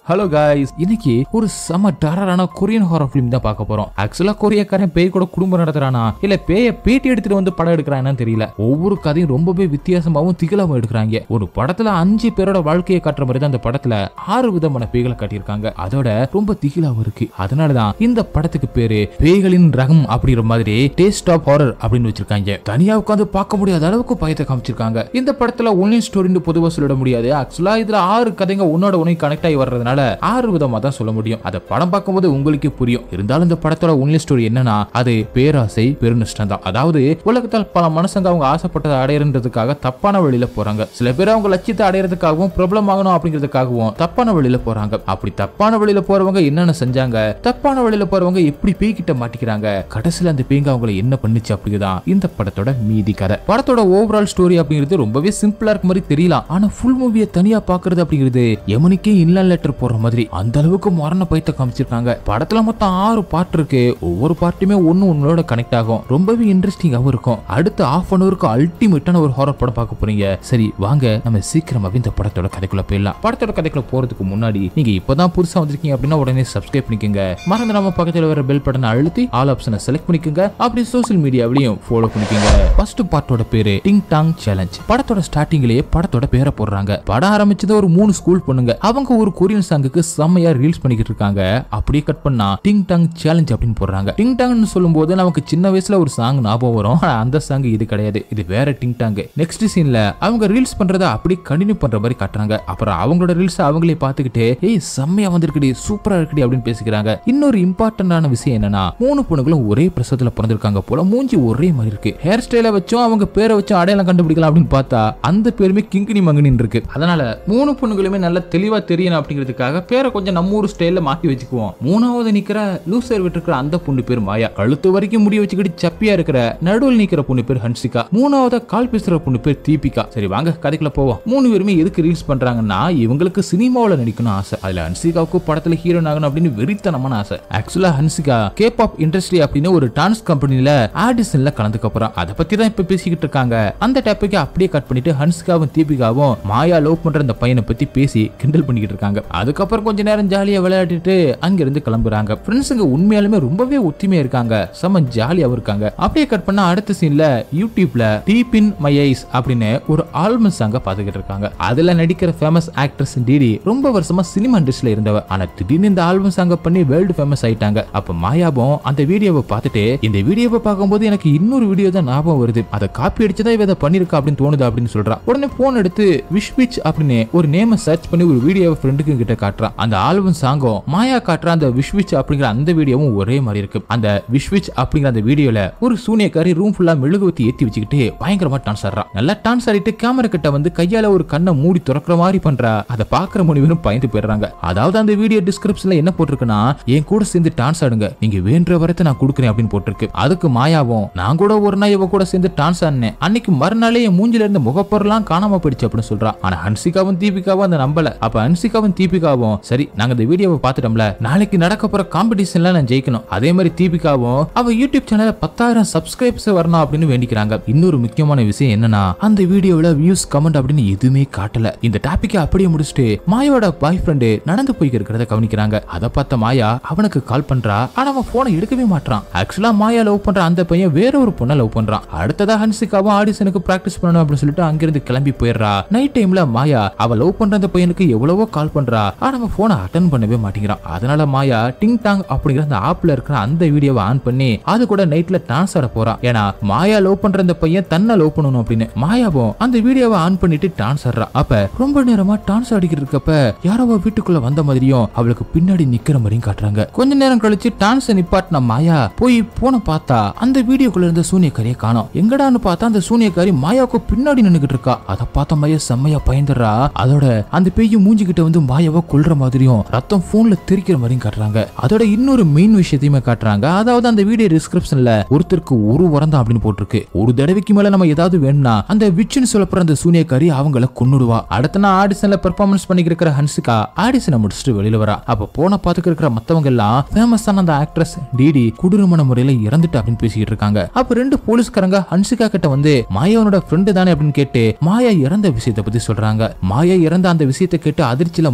hello guys இன்னைக்கு ஒரு செம டரரான கொரியன் ஹாரர் ஃபிலிம் தான் பார்க்க போறோம் ஆக்சுவலா கொரியக்காரன் பேய் கூட குடும்பம் நடத்துறானா இல்ல பேய பேட்டி எடுத்துட்டு வந்து படம் எடுக்கிறான்னு தெரியல ஒவ்வொரு கதையும் ரொம்பவே வித்தியாசமாவும் திகிலாவும் எடுக்கிறாங்க ஒரு படத்துல அஞ்சு பேரோட வாழ்க்கையை காட்டுற மாதிரி தான் அந்த படத்துல ஆறு விதமான பேய்களை காட்டியிருக்காங்க அதோட ரொம்ப திகிலாவும் இருக்கு அதனாலதான் இந்த படத்துக்கு பேரு பேய்களின் ரகம் அப்படிங்கிற மாதிரி டேஸ்ட் ஆஃப் ஹாரர் அப்படின்னு வச்சிருக்காங்க தனியா உட்காந்து பார்க்க முடியாத அளவுக்கு பயத்தை காமிச்சிருக்காங்க இந்த படத்துல ஒன்லைன் ஸ்டோரின்னு பொதுவா சொல்லிட முடியாது ஆக்சுவலா இதுல ஆறு கதைங்க ஒன்னோட ஒன்னு கனெக்ட் ஆகி வர்றதுனால ஆறு விதமா தான் சொல்ல முடியும் அதை படம் பார்க்கும்போது உங்களுக்கே புரியும் இருந்தாலும் இந்த படத்தோட ஒன்லைன் ஸ்டோரி என்னன்னா அது பேராசை பெருநஷ்டம் தான் அதாவது உலகத்தால் பல மனுஷங்க அவங்க ஆசைப்பட்டதை அடையறதுக்காக தப்பான வழியில போறாங்க சில பேர் அவங்க லட்சியத்தை அடையறதுக்காகவும் பிரபலம் ஆகணும் அப்படிங்கிறதுக்காகவும் தப்பான வழியில போறாங்க அப்படி தப்பான வழியில போறவங்க என்னென்ன செஞ்சாங்க தப்பான வழியில போறவங்க எப்படி பேய்கிட்ட மாட்டிக்கிறாங்க கடைசியில அந்த பேங்க அவங்களை என்ன பண்ணுச்சு அப்படிங்கிறதான் இந்த படத்தோட மீதி கதை படத்தோட ஓவரால் ஸ்டோரி அப்படிங்கிறது ரொம்பவே சிம்பிளா இருக்க மாதிரி தெரியலாம் ஆனா ஃபுல் மூவியை தனியா பாக்குறது அப்படிங்கிறது எமனுக்கே இன்லான் லெட்டர் போடுற மாதிரி அந்த அளவுக்கு மரண பயத்தை காமிச்சிருக்காங்க படத்துல மொத்தம் ஆறு பார்ட் இருக்கு ஒவ்வொரு பார்ட்டுமே ஒன்னு ஒன்னோட கனெக்ட் ஆகும் ரொம்பவே இன்ட்ரெஸ்டிங்காவும் இருக்கும் அடுத்த ஆஃப் அன் அவருக்கு அல்டிமேட்டான ஒரு ஹாரர் படம் பார்க்க போறீங்க சரி வாங்க நம்ம சீக்கிரமாவே இந்த படத்தோட கதைக்குள்ள போயிடலாம் படத்தோட கதைக்குள்ள போறதுக்கு முன்னாடி நீங்க இப்பதான் புதுசா வந்திருக்கீங்க அப்படின்னா உடனே சப்ஸ்கிரைப் பண்ணிக்கோங்க மறந்து நம்ம பக்கத்துல வர பெல் பட்டனை அழுத்தி ஆல் ஆப்ஷனை செலக்ட் பண்ணிக்கோங்க அப்படி சோஷியல் மீடியாவிலையும் ஃபாலோ பண்ணிக்கோங்க ஃபர்ஸ்ட் பார்ட்டோட பேரு டிங் டாங் சேலஞ்ச் படத்தோட ஸ்டார்டிங்லயே படத்தோட பேரை போடுறாங்க படம் ஆரம்பிச்சது ஒரு மூணு ஸ்கூல் பொண்ணுங்க அவங்க ஒரு கொரியன் சாங்குக்கு செம்மையா ரீல்ஸ் பண்ணிக்கிட்டு இருக்காங்க அப்படியே கட் பண்ணா டிங் டாங் சேலஞ்ச் அப்படின்னு போடுறாங்க டிங் டாங்னு சொல்லும்போது நமக்கு சின்ன வயசுல ஒரு சாங் ஞாபகம் வரும் ஆனா அந்த சாங் இது கிடையாது இது வேற டிங் டாங் நெக்ஸ்ட் சீன்ல அவங்க ரீல்ஸ் பண்றத அப்படியே கண்டினியூ பண்ற மாதிரி காட்டுறாங்க அப்புறம் அவங்களோட ரீல்ஸ் அவங்களே பார்த்துக்கிட்டு ஏய் செம்மையா வந்திருக்குடி சூப்பரா இருக்குடி அப்படின்னு பேசிக்கிறாங்க இன்னொரு இம்பார்ட்டன்டான விஷயம் என்னன்னா மூணு பொண்ணுங்களும் ஒரே பிரசவத்துல பிறந்திருக்காங்க போல மூஞ்சி ஒரே மாதிரி இருக்கு ஹேர் ஸ்டைல வச்சும் அவங்க பேரை வச்சும் அடையாளம் கண்டுபிடிக்கலாம் அப்படின்னு பார்த்தா அந்த பேருமே கிங்கினி மங்கனின்னு இருக்கு அதனால மூணு பொண்ணுங்களுமே நல்லா தெளிவா தெரியணும் அப்படிங்கிறதுக்காக பேரை கொஞ்சம் நம்ம ஊர் ஸ்டைல்ல மாத்தி வச்சுக்குவோம் மூணாவது நிக்கிற லூசர் விட்டு இருக்கிற அந்த பொண்ணு பேர் மாயா கழுத்து வரைக்கும் முடி வச்சுக்கிட்டு சப்பியா இருக்கிற நடுவில் நிக்கிற பொண்ணு பேர் ஹன்சிகா மூணாவது கால் பேசுற பொண்ணு பேர் தீபிகா சரி வாங்க கதைக்குள்ள போவோம் மூணு பேருமே எதுக்கு ரீல்ஸ் பண்றாங்கன்னா இவங்களுக்கு சினிமாவுல நடிக்கணும் ஆசை அதுல ஹன்சிகாவுக்கு படத்துல ஹீரோன் ஆகணும் அப்படின்னு வெறித்தனமான ஆசை ஆக்சுவலா ஹன்சிகா கே பாப் இண்டஸ்ட்ரி அப்படின்னு ஒரு டான்ஸ் கம்பெனில ஆடிஷன்ல கலந்துக்க போறான் அதை பத்தி தான் இப்ப பேசிக்கிட்டு இருக்காங்க அந்த டாபிக்கை அப்படியே கட் பண்ணிட்டு ஹன்சிகாவும் தீபிகாவும் மாயா லவ் பண்ற அந்த பையனை பத்தி பேசி கிண்டல் பண்ணிக்கிட்டு இருக்காங்க அதுக்கப்புறம் கொஞ்ச நேரம் ஜாலியா விளையாடிட்டு அங்கிருந்து கிளம்புறாங்க ஃப்ரெண்ட்ஸுங்க உண்மையாலுமே ரொம்பவே ஒத்துமையா இருக்காங்க செம்ம ஜாலியாவும் இருக்காங்க அப்படியே கட் பண்ணா அடுத்த சீன்ல யூடியூப்ல டீப் இன் மை ஐஸ் அப்படின்னு ஒரு ஆல்பம் சாங்க பாத்துக்கிட்டு இருக்காங்க அதுல நடிக்கிற ஃபேமஸ் ஆக்ட்ரஸ் டிடி ரொம்ப வருஷமா சினிமா இண்டஸ்ட்ரியில இருந்தவ ஆனா திடீர்னு இந்த ஆல்பம் சாங்க பண்ணி வேர்ல்டு ஃபேமஸ் ஆயிட்டாங்க அப்ப மாயாவும் அந்த வீடியோவை பார்த்துட்டு இந்த வீடியோவை பார்க்கும்போது எனக்கு இன்னொரு வீடியோ தான் ஞாபகம் வருது அதை காப்பி அடிச்சுதான் இவ இதை பண்ணிருக்கா அப்படின்னு தோணுது அப்படின்னு சொல்றா உடனே போன் எடுத்து விஷ் விச் அப்படின்னு ஒரு நேம சர்ச் பண்ணி ஒரு வீடியோவை ஃப்ரெண்டுக்கு கிட்ட காட்டுறான் அந்த ஆல்பம் சாங்கும் மாயா காட்டுற அந்த விஷ் விச் அப்படிங்கிற அந்த வீடியோவும் ஒரே மாதிரி இருக்கு அந்த விஷ் விச் அப்படிங்கிற அந்த வீடியோல ஒரு சூனியக்காரி ரூம் ஃபுல்லா மெழுகுவத்தி ஏத்தி வச்சுக்கிட்டு பயங்கரமா டான்ஸ் ஆடுறான் நல்லா டான்ஸ் ஆடிட்டு கேமரா கிட்ட வந்து கையால ஒரு கண்ணை மூடி திறக்கிற மாதிரி பண்றா அதை பாக்குற முனிவரும் பயந்து போயிடுறாங்க அதாவது அந்த வீடியோ டிஸ்கிரிப்ஷன்ல என்ன போட்டிருக்குன்னா என் கூட சேர்ந்து டான்ஸ் ஆடுங்க நீங்க வேண்ட வரத்தை நான் கொடுக்குறேன் அப்படின்னு போட்டிருக்கு அதுக்கு மாயாவும் நான் கூட ஒரு நாள் இவ கூட சேர்ந்து டான்ஸ் ஆடினேன் அன்னைக்கு மறுநாளே என் மூஞ்சில இருந்த முகப்பொருளாம் காணாம போயிடுச்சு அப்படின்னு சொல்றான் ஆனா ஹன்சிகாவும் தீபிகாவும் அந்த நம்பல அப்ப ஹன்சிகாவும் தீபிகாவும் சரி நாங்க இந்த வீடியோவை பார்த்துட்டோம்ல நாளைக்கு நடக்க போற காம்படிஷன்ல நான் ஜெயிக்கணும் அதே மாதிரி தீபிகாவும் அவ யூடியூப் சேனல்ல பத்தாயிரம் சப்ஸ்கிரைப்ஸ் வரணும் அப்படின்னு வேண்டிக்கிறாங்க இன்னொரு முக்கியமான விஷயம் என்னன்னா அந்த வீடியோல வியூஸ் கமெண்ட் அப்படின்னு எதுவுமே காட்டல இந்த டாபிக்கை அப்படியே முடிச்சுட்டு மாயோட பாய் ஃப்ரெண்டு நடந்து போய் இருக்கிறத கவனிக்கிறாங்க அதை பார்த்த மாயா அவனுக்கு கால் பண்றா ஆனா அவன் போனை எடுக்கவே மாட்டான் ஆக்சுவலா மாயா லவ் பண்ற அந்த பையன் வேற ஒரு பொண்ணை லவ் பண்றான் அடுத்ததா ஹன்சிகாவும் ஆடிஷனுக்கு பிராக்டிஸ் பண்ணணும் அப்படின்னு சொல்லிட்டு அங்கிருந்து கிளம்பி போயிடுறா நைட் டைம்ல மாயா அவ லவ் பண்ற அந்த பையனுக்கு எவ்வளவோ கால் பண்றா ஆனா அவன் போனை அட்டன் பண்ணவே மாட்டேங்கிறான் அதனால மாயா டிங் டாங் அப்படிங்கிற அந்த ஆப்ல இருக்கிற அந்த வீடியோவை ஆன் பண்ணி அது கூட நைட்ல டான்ஸ் ஆட போறான் ஏன்னா மாயா லவ் பண்ற அந்த பையன் தன்னை லவ் பண்ணணும் அப்படின்னு மாயாவும் அந்த வீடியோவை ஆன் பண்ணிட்டு டான்ஸ் ஆடுறா அப்ப ரொம்ப நேரமா டான்ஸ் ஆடிக்கிட்டு இருக்கப்ப யாரோ அவ வீட்டுக்குள்ள வந்த மாதிரியும் அவளுக்கு பின்னாடி நிக்கிற மாதிரியும் காட்டுறாங்க கொஞ்ச நேரம் கழிச்சு டான்ஸ் நிப்பாட்டின மாயா போய் போன பார்த்தா அந்த வீடியோக்குள்ள இருந்த சூனியக்காரியை காணோம் எங்கடான்னு பார்த்தா அந்த சூனியக்காரி மாயாவுக்கு பின்னாடி நின்னுகிட்டு இருக்கா அதை பார்த்த மாயா செம்மையா பயந்துடுறா அதோட அந்த பேய் மூஞ்சிக்கிட்ட வந்து மாயாவை கொல்ற மாதிரியும் ரத்தம் போன்ல தெரிக்கிற மாதிரியும் காட்டுறாங்க அதோட இன்னொரு மெயின் விஷயத்தையுமே காட்டுறாங்க அதாவது அந்த வீடியோ டிஸ்கிரிப்ஷன்ல ஒருத்தருக்கு ஒரு உரம் தான் அப்படின்னு போட்டிருக்கு ஒரு தடவைக்கு மேல நம்ம ஏதாவது வேணும்னா அந்த விச்சுன்னு சொல்லப்படுற அந்த சூனியக்காரி அவங்கள கொன்னுடுவா அடுத்த நாள் ஆடிஷன்ல பெர்ஃபார்மன்ஸ் பண்ணிக்கிட்டு இருக்கிற ஹன்சிகா ஆடிஷனை முடிச்சுட்டு வெளியில வரா அப்ப போன பாத்துக்க இருக்கிற மத்தவங்க எல்லாம் ஃபேமஸான அந்த ஆக்ட்ரஸ் டிடி குடிருமண முறையில இறந்துட்டு அப்படின்னு பேசிக்கிட்டு இருக்காங்க அப்ப ரெண்டு போலீஸ்காரங்க ஹன்சிகா கிட்ட வந்து மாயாவனோட ஃப்ரெண்டு தானே அப்படின்னு கேட்டு மாயா இறந்த விஷயத்தை பத்தி சொல்றாங்க மாயா இறந்த அந்த விஷயத்தை கேட்டு அதிர்ச்சியில மயங்கிடுறாங்க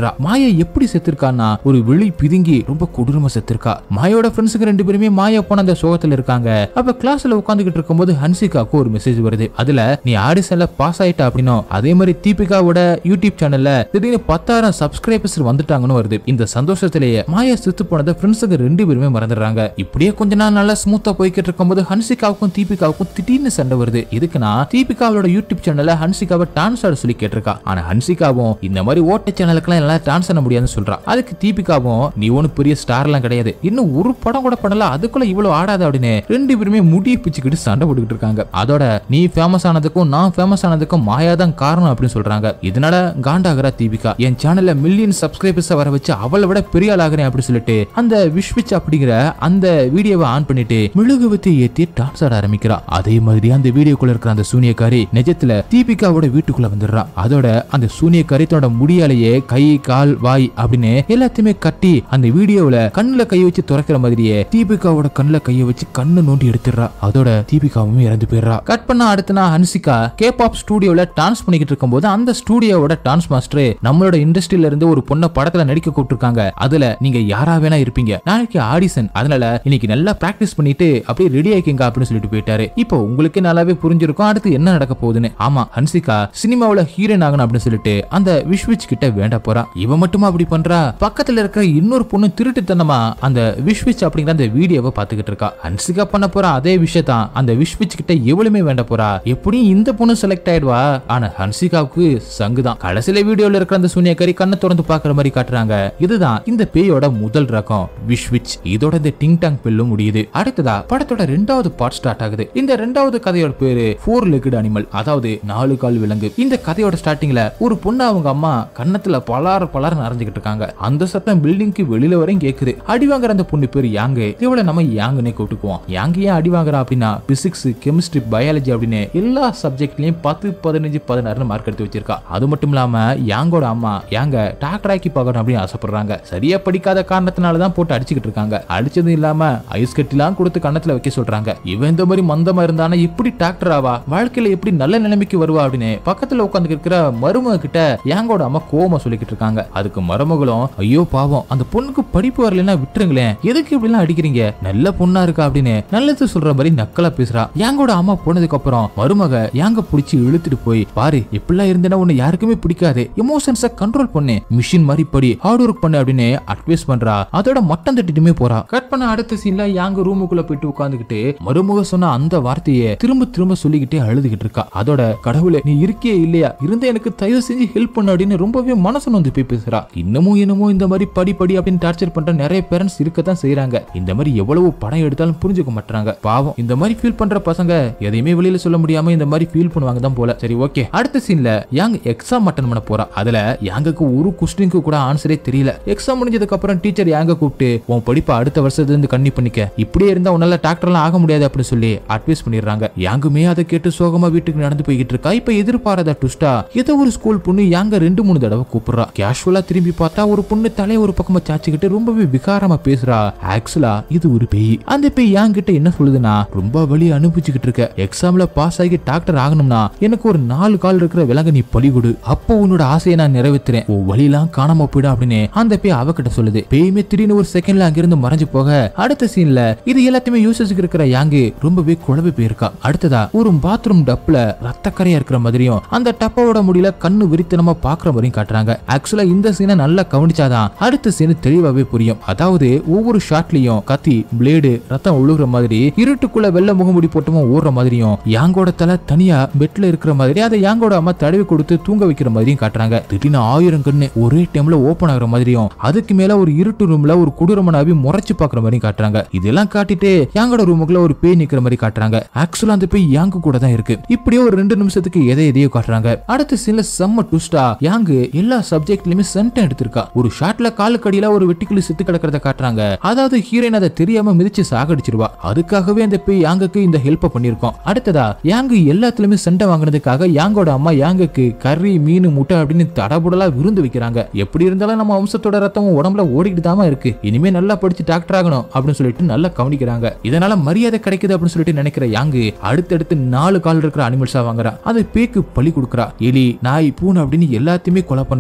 போயிடுறா மாயா எப்படி செத்துருக்கான்னா ஒரு விழி பிதுங்கி ரொம்ப கொடூரமா செத்துருக்கா மாயோட ஃப்ரெண்ட்ஸுக்கு ரெண்டு பேருமே மாயா போன அந்த சோகத்துல இருக்காங்க அப்ப கிளாஸ்ல உட்காந்துக்கிட்டு இருக்கும்போது ஹன்சிகாக்கு ஒரு மெசேஜ் வருது அதுல நீ ஆடிஷன்ல பாஸ் ஆயிட்ட அப்படின்னும் அதே மாதிரி தீபிகாவோட யூடியூப் சேனல்ல திடீர்னு பத்தாயிரம் சப்ஸ்கிரைபர்ஸ் வந்துட்டாங்கன்னு வருது இந்த சந்தோஷத்திலேயே மாயா செத்து போனதை ஃப்ரெண்ட்ஸுக்கு ரெண்டு பேருமே மறந்துடுறாங்க இப்படியே கொஞ்ச நாள் நல்லா ஸ்மூத்தா போய்கிட்டு இருக்கும்போது ஹன்சிகாவுக்கும் தீபிகாவுக்கும் திடீர்னு சண்டை வருது இதுக்குன்னா தீபிகாவோட யூடியூப் சேனல்ல ஹன்சிகாவை டான்ஸ் ஆட சொல்லி கேட்டிருக்கா ஆனா ஹன்சிகாவும் இந்த மாதிரி ஓட்ட சேனலுக்குலாம் எல்லாம் டான்ஸ் ஆட முடியாதுன்னு சொல்றா அதுக்கு தீபிகாவும் நீ ஒன்னும் பெரிய ஸ்டார்லாம் கிடையாது இன்னும் ஒரு படம் கூட பண்ணல அதுக்குள்ள இவ்வளவு ஆடாத அப்படின்னு ரெண்டு பேருமே முடிய பிச்சுக்கிட்டு சண்டை போட்டுக்கிட்டு இருக்காங்க அதோட நீ ஃபேமஸ் ஆனதுக்கும் நான் ஃபேமஸ் ஆனதுக்கும் மாயா தான் காரணம் அப்படின்னு சொல்றாங்க இதனால காண்டாகிறா தீபிகா என் சேனல்ல மில்லியன் சப்ஸ்கிரைபர்ஸ் வர வச்சு அவளை விட பெரிய ஆள் ஆகிறேன் அப்படின்னு சொல்லிட்டு அந்த விஷ்விச் அப்படிங்கிற அந்த வீடியோவை ஆன் பண்ணிட்டு மெழுகுவத்தை ஏத்தி டான்ஸ் ஆட ஆரம்பிக்கிறா அதே மாதிரி அந்த வீடியோக்குள்ள இருக்கிற அந்த சூனியக்காரி நிஜத்துல தீபிகாவோட வீட்டுக்குள்ள வந்துடுறா அதோட அந்த சூனியக்காரி தன்னோட முடியாலேயே கை கால் வாய் அப்படின்னு எல்லாத்தையுமே கட்டி அந்த வீடியோவுல கண்ணுல கை வச்சு துறக்கிற மாதிரியே தீபிகாவோட கண்ணுல கையை வச்சு கண்ணு நோண்டி எடுத்துடுறா அதோட தீபிகாவும் இறந்து போயிடுறா கட் பண்ண அடுத்த நாள் ஹன்சிகா கேபாப் ஸ்டூடியோல டான்ஸ் பண்ணிக்கிட்டு இருக்கும்போது அந்த ஸ்டூடியோவோட டான்ஸ் மாஸ்டர் நம்மளோட இண்டஸ்ட்ரியில இருந்து ஒரு பொண்ணை படத்துல நடிக்க கூப்பிட்டுருக்காங்க அதுல நீங்க யாரா வேணா இருப்பீங்க நாளைக்கு ஆடிஷன் அதனால இன்னைக்கு நல்லா பிராக்டிஸ் பண்ணிட்டு அப்படியே ரெடி ஆயிக்கிங்க அப்படின்னு சொல்லிட்டு போயிட்டாரு இப்போ உங்களுக்கு நல்லாவே புரிஞ்சிருக்கும் அடுத்து என்ன நடக்க போகுதுன்னு ஆமா ஹன்சிகா சினிமாவுல ஹீரோயின் ஆகணும் அப்படின்னு சொல்லிட்டு அந்த விஷ்விச் கிட்ட வேண்ட போறா இவ மட்டுமா அப்படி பண்றா பக்கத்துல இருக்கிற இன்னொரு பொண்ணு திருட்டுத்தனமா அந்த விஷ்விச் அப்படிங்கிற அந்த வீடியோவை பாத்துக்கிட்டு இருக்கா ஹன்சிகா பண்ண போற அதே விஷயத்தான் அந்த விஷ்விச் கிட்ட எவ்வளவுமே வேண்ட போறா எப்படியும் இந்த பொண்ணு செலக்ட் ஆயிடுவா ஆனா ஹன்சிகாவுக்கு சங்குதான் கடைசியில வீடியோல இருக்கிற அந்த சூனியக்காரி கண்ணை திறந்து பாக்குற மாதிரி காட்டுறாங்க இதுதான் இந்த பேயோட முதல் ரகம் விஷ்விச் இதோட இந்த டிங் டாங் பில்லும் முடியுது அடுத்ததா படத்தோட ரெண்டாவது பார்ட் ஸ்டார்ட் ஆகுது இந்த ரெண்டாவது கதையோட பேரு ஃபோர் லெக்டு அனிமல் அதாவது நாலு கால் விலங்கு இந்த கதையோட ஸ்டார்டிங்ல ஒரு பொண்ணு அவங்க அம்மா கன்னத்துல பலார் பலார் நிறைஞ்சுக்கிட்டு இருக்காங்க அந்த சத்தம் பில்டிங்க்கு வெளியில வரையும் கேக்குது அடி வாங்குற அந்த பொண்ணு பேரு யாங்கு இவளை நம்ம யாங்குனே கூட்டுக்குவோம் யாங்கு ஏன் அடி வாங்குறா அப்படின்னா பிசிக்ஸ் கெமிஸ்ட்ரி பயாலஜி அப்படின்னு எல்லா சப்ஜெக்ட்லயும் பத்து பதினஞ்சு பதினாறுன்னு மார்க் எடுத்து வச்சிருக்கா அது மட்டும் இல்லாம யாங்கோட அம்மா யாங்க டாக்டர் ஆக்கி பார்க்கணும் அப்படின்னு ஆசைப்படுறாங்க சரியா படிக்காத காரணத்தினால தான் போட்டு அடிச்சுக்கிட்டு இருக்காங்க அடிச்சதும் இல்லாம ஐஸ் கட்டிலாம் கொடுத்து கண்ணத்துல வைக்க சொல்றாங்க இவன் இந்த மாதிரி மந்தமா இருந்தானா எப்படி டாக்டர் ஆவா வாழ்க்கையில எப்படி நல்ல நிலைமைக்கு வருவா அப்படின்னு பக்கத்துல உட்கார்ந்து இருக்கிற மருமக கிட்ட யாங்கோட அம்மா கோவமா சொல்லிக்கிட்டு இருக்காங்க அதுக்கு மருமகளும் ஐயோ பாவம் அந்த பொண்ணுக்கு படிப்பு வரலைன்னா விட்டுருங்களேன் எதுக்கு இப்படி எல்லாம் அடிக்கிறீங்க நல்ல பொண்ணா இருக்கா அப்படின்னு நல்லது சொல்ற மாதிரி நக்கலா பேசுறா யாங்கோட அம்மா போனதுக்கு அப்புறம் மருமக யாங்க புடிச்சு இழுத்துட்டு போய் பாரு இப்படிலாம் இருந்தேன்னா உன்னை யாருக்குமே பிடிக்காது எமோஷன்ஸ கண்ட்ரோல் பண்ணு மிஷின் மாதிரி படி ஹார்ட் ஒர்க் பண்ணு அப்படின்னு அட்வைஸ் பண்றா அதோட மட்டம் தட்டிட்டுமே போறா கட் பண்ண அடுத்த சீன்ல யாங்க ரூமுக்குள்ள போயிட்டு உட்காந்துக்கிட்டு மருமக சொன்ன அந்த வார்த்தையை திரும்ப திரும்ப சொல்லிக்கிட்டே அழுதுகிட்டு இருக்கா அதோட கடவுளே நீ இருக்கியே இல்லையா இருந்த எனக்கு தயவு செஞ்சு ஹெல்ப் பண்ணு அப்படின்னு ரொம்பவே மனசு வந்து போய் பேசுறா இன்னமும் இன்னமும் இந்த மாதிரி படி படி அப்படின்னு டார்ச்சர் பண்ற நிறைய பேரண்ட்ஸ் இருக்கத்தான் செய்யறாங்க இந்த மாதிரி எவ்வளவு படம் எடுத்தாலும் புரிஞ்சுக்க மாட்டாங்க பாவம் இந்த மாதிரி ஃபீல் பண்ற பசங்க எதையுமே வெளியில சொல்ல முடியாம இந்த மாதிரி ஃபீல் பண்ணுவாங்க தான் போல சரி ஓகே அடுத்த சீன்ல யாங் எக்ஸாம் அட்டன் பண்ண போறா அதுல யாங்குக்கு ஒரு கொஸ்டினுக்கு கூட ஆன்சரே தெரியல எக்ஸாம் முடிஞ்சதுக்கு அப்புறம் டீச்சர் யாங்க கூப்பிட்டு உன் படிப்பை அடுத்த வருஷத்துல இருந்து கண்ணி பண்ணிக்க இப்படியே இருந்தா உன்னால டாக்டர்லாம் ஆக முடியாது அப்படின்னு சொல்லி அட்வைஸ் பண்ணிடுறாங்க யாங்குமே அதை கேட்டு சோகமா வீட்டுக்கு நடந்து போய்கிட்டு இருக்கா இப்ப எதிர்பாராத டுஸ்டா ஏதோ ஒரு ஸ்கூல் பொண்ணு யாங்க ரெண்டு மூணு தடவை கூப்பிடுறா கேஷுவலா திரும்பி பார்த்தா ஒரு பொண்ணு தலையை ஒரு பக்கமா சாச்சிக்கிட்டு ரொம்பவே விகாரமா பேசுறா ஆக்சுவலா இது ஒரு பேய் அந்த பேய் யாங்கிட்ட என்ன சொல்லுதுன்னா ரொம்ப வலி அனுபவிச்சுக்கிட்டு இருக்க எக்ஸாம்ல பாஸ் ஆகி டாக்டர் ஆகணும்னா எனக்கு ஒரு நாலு கால் இருக்கிற விலங்க நீ பலி கொடு அப்போ உன்னோட ஆசையை நான் நிறைவேற்றுறேன் உன் வழியெல்லாம் காணாம போயிடும் அப்படின்னு அந்த பேய் அவகிட்ட சொல்லுது பேயுமே திடீர்னு ஒரு செகண்ட்ல அங்கிருந்து மறைஞ்சு போக அடுத்த சீன்ல இது எல்லாத்தையுமே யூசஸுக்கு இருக்கிற யாங்கு ரொம்பவே குழம்பு போயிருக்கா அடுத்ததா ஒரு பாத்ரூம் டப்ல ரத்தக்கரையா இருக்கிற மாதிரியும் அந்த டப்பாவோட முடியல கண்ணு விரித்தனமா பாக்குற மாதிரியும் காட்டுறாங்க ஆக்சுவலா இந்த சீனை நல்லா கவனிச்சாதான் அடுத்த சீன் தெளிவாவே புரியும் அதாவது ஒவ்வொரு ஷாட்லயும் கத்தி பிளேடு ரத்தம் ஒழுகுற மாதிரி இருட்டுக்குள்ள வெள்ள முகமுடி போட்டமும் ஓடுற மாதிரியும் யாங்கோட தலை தனியா பெட்ல இருக்கிற மாதிரி அதை யாங்கோட அம்மா தடவி கொடுத்து தூங்க வைக்கிற மாதிரியும் காட்டுறாங்க திடீர்னு ஆயிரம் கண்ணு ஒரே டைம்ல ஓபன் ஆகுற மாதிரியும் அதுக்கு மேல ஒரு இருட்டு ரூம்ல ஒரு கொடூரமனாவி முறைச்சு பாக்குற மாதிரியும் காட்டுறாங்க இதெல்லாம் காட்டிட்டு யாங்கோட ரூமுக்குள்ள ஒரு பேய் நிக்கிற மாதிரி காட்டுறாங்க ஆக்சுவலா அந்த பேய் யாங்கு கூட தான் இருக்கு இப்படியே ஒரு ரெண்டு நிமிஷத்துக்கு எதை எதையோ காட்டுறாங்க அடுத்த சீன்ல செம்ம டுஸ்டா யாங்கு எல்லா சப்ஜெக்ட்லயுமே சென்டம் எடுத்திருக்கா ஒரு ஷாட்ல காலுக்கடியில ஒரு வெட்டிக்கிளி செத்து கிடக்கிறத காட்டுறாங்க அதாவது ஹீரோயின் அதை தெரியாம மிதிச்சு சாகடிச்சிருவா அதுக்காகவே அந்த பேய் யாங்குக்கு இந்த ஹெல்ப் பண்ணிருக்கோம் அடுத்ததா யாங்கு எல்லாத்துலயுமே சண்டை வாங்குனதுக்காக யாங்கோட அம்மா யாங்குக்கு கறி மீன் முட்டை அப்படின்னு தடபுடலா விருந்து வைக்கிறாங்க எப்படி இருந்தாலும் நம்ம வம்சத்தோட ரத்தம் உடம்புல ஓடிக்கிட்டு தாமா இருக்கு இனிமே நல்லா படிச்சு டாக்டர் ஆகணும் அப்படின்னு சொல்லிட்டு நல்லா கவனிக்கிறாங்க இதனால மரியாதை கிடைக்குது அப்படின்னு சொல்லிட்டு நினைக்கிற யாங்கு அடுத்தடுத்து நாலு கால் இருக்கிற அனிமல்ஸா வாங்குறா அது பேக்கு பலி கொடுக்குறா எலி நாய் பூனை அப்படின்னு எல்லாத்தையுமே கொலை பண்றா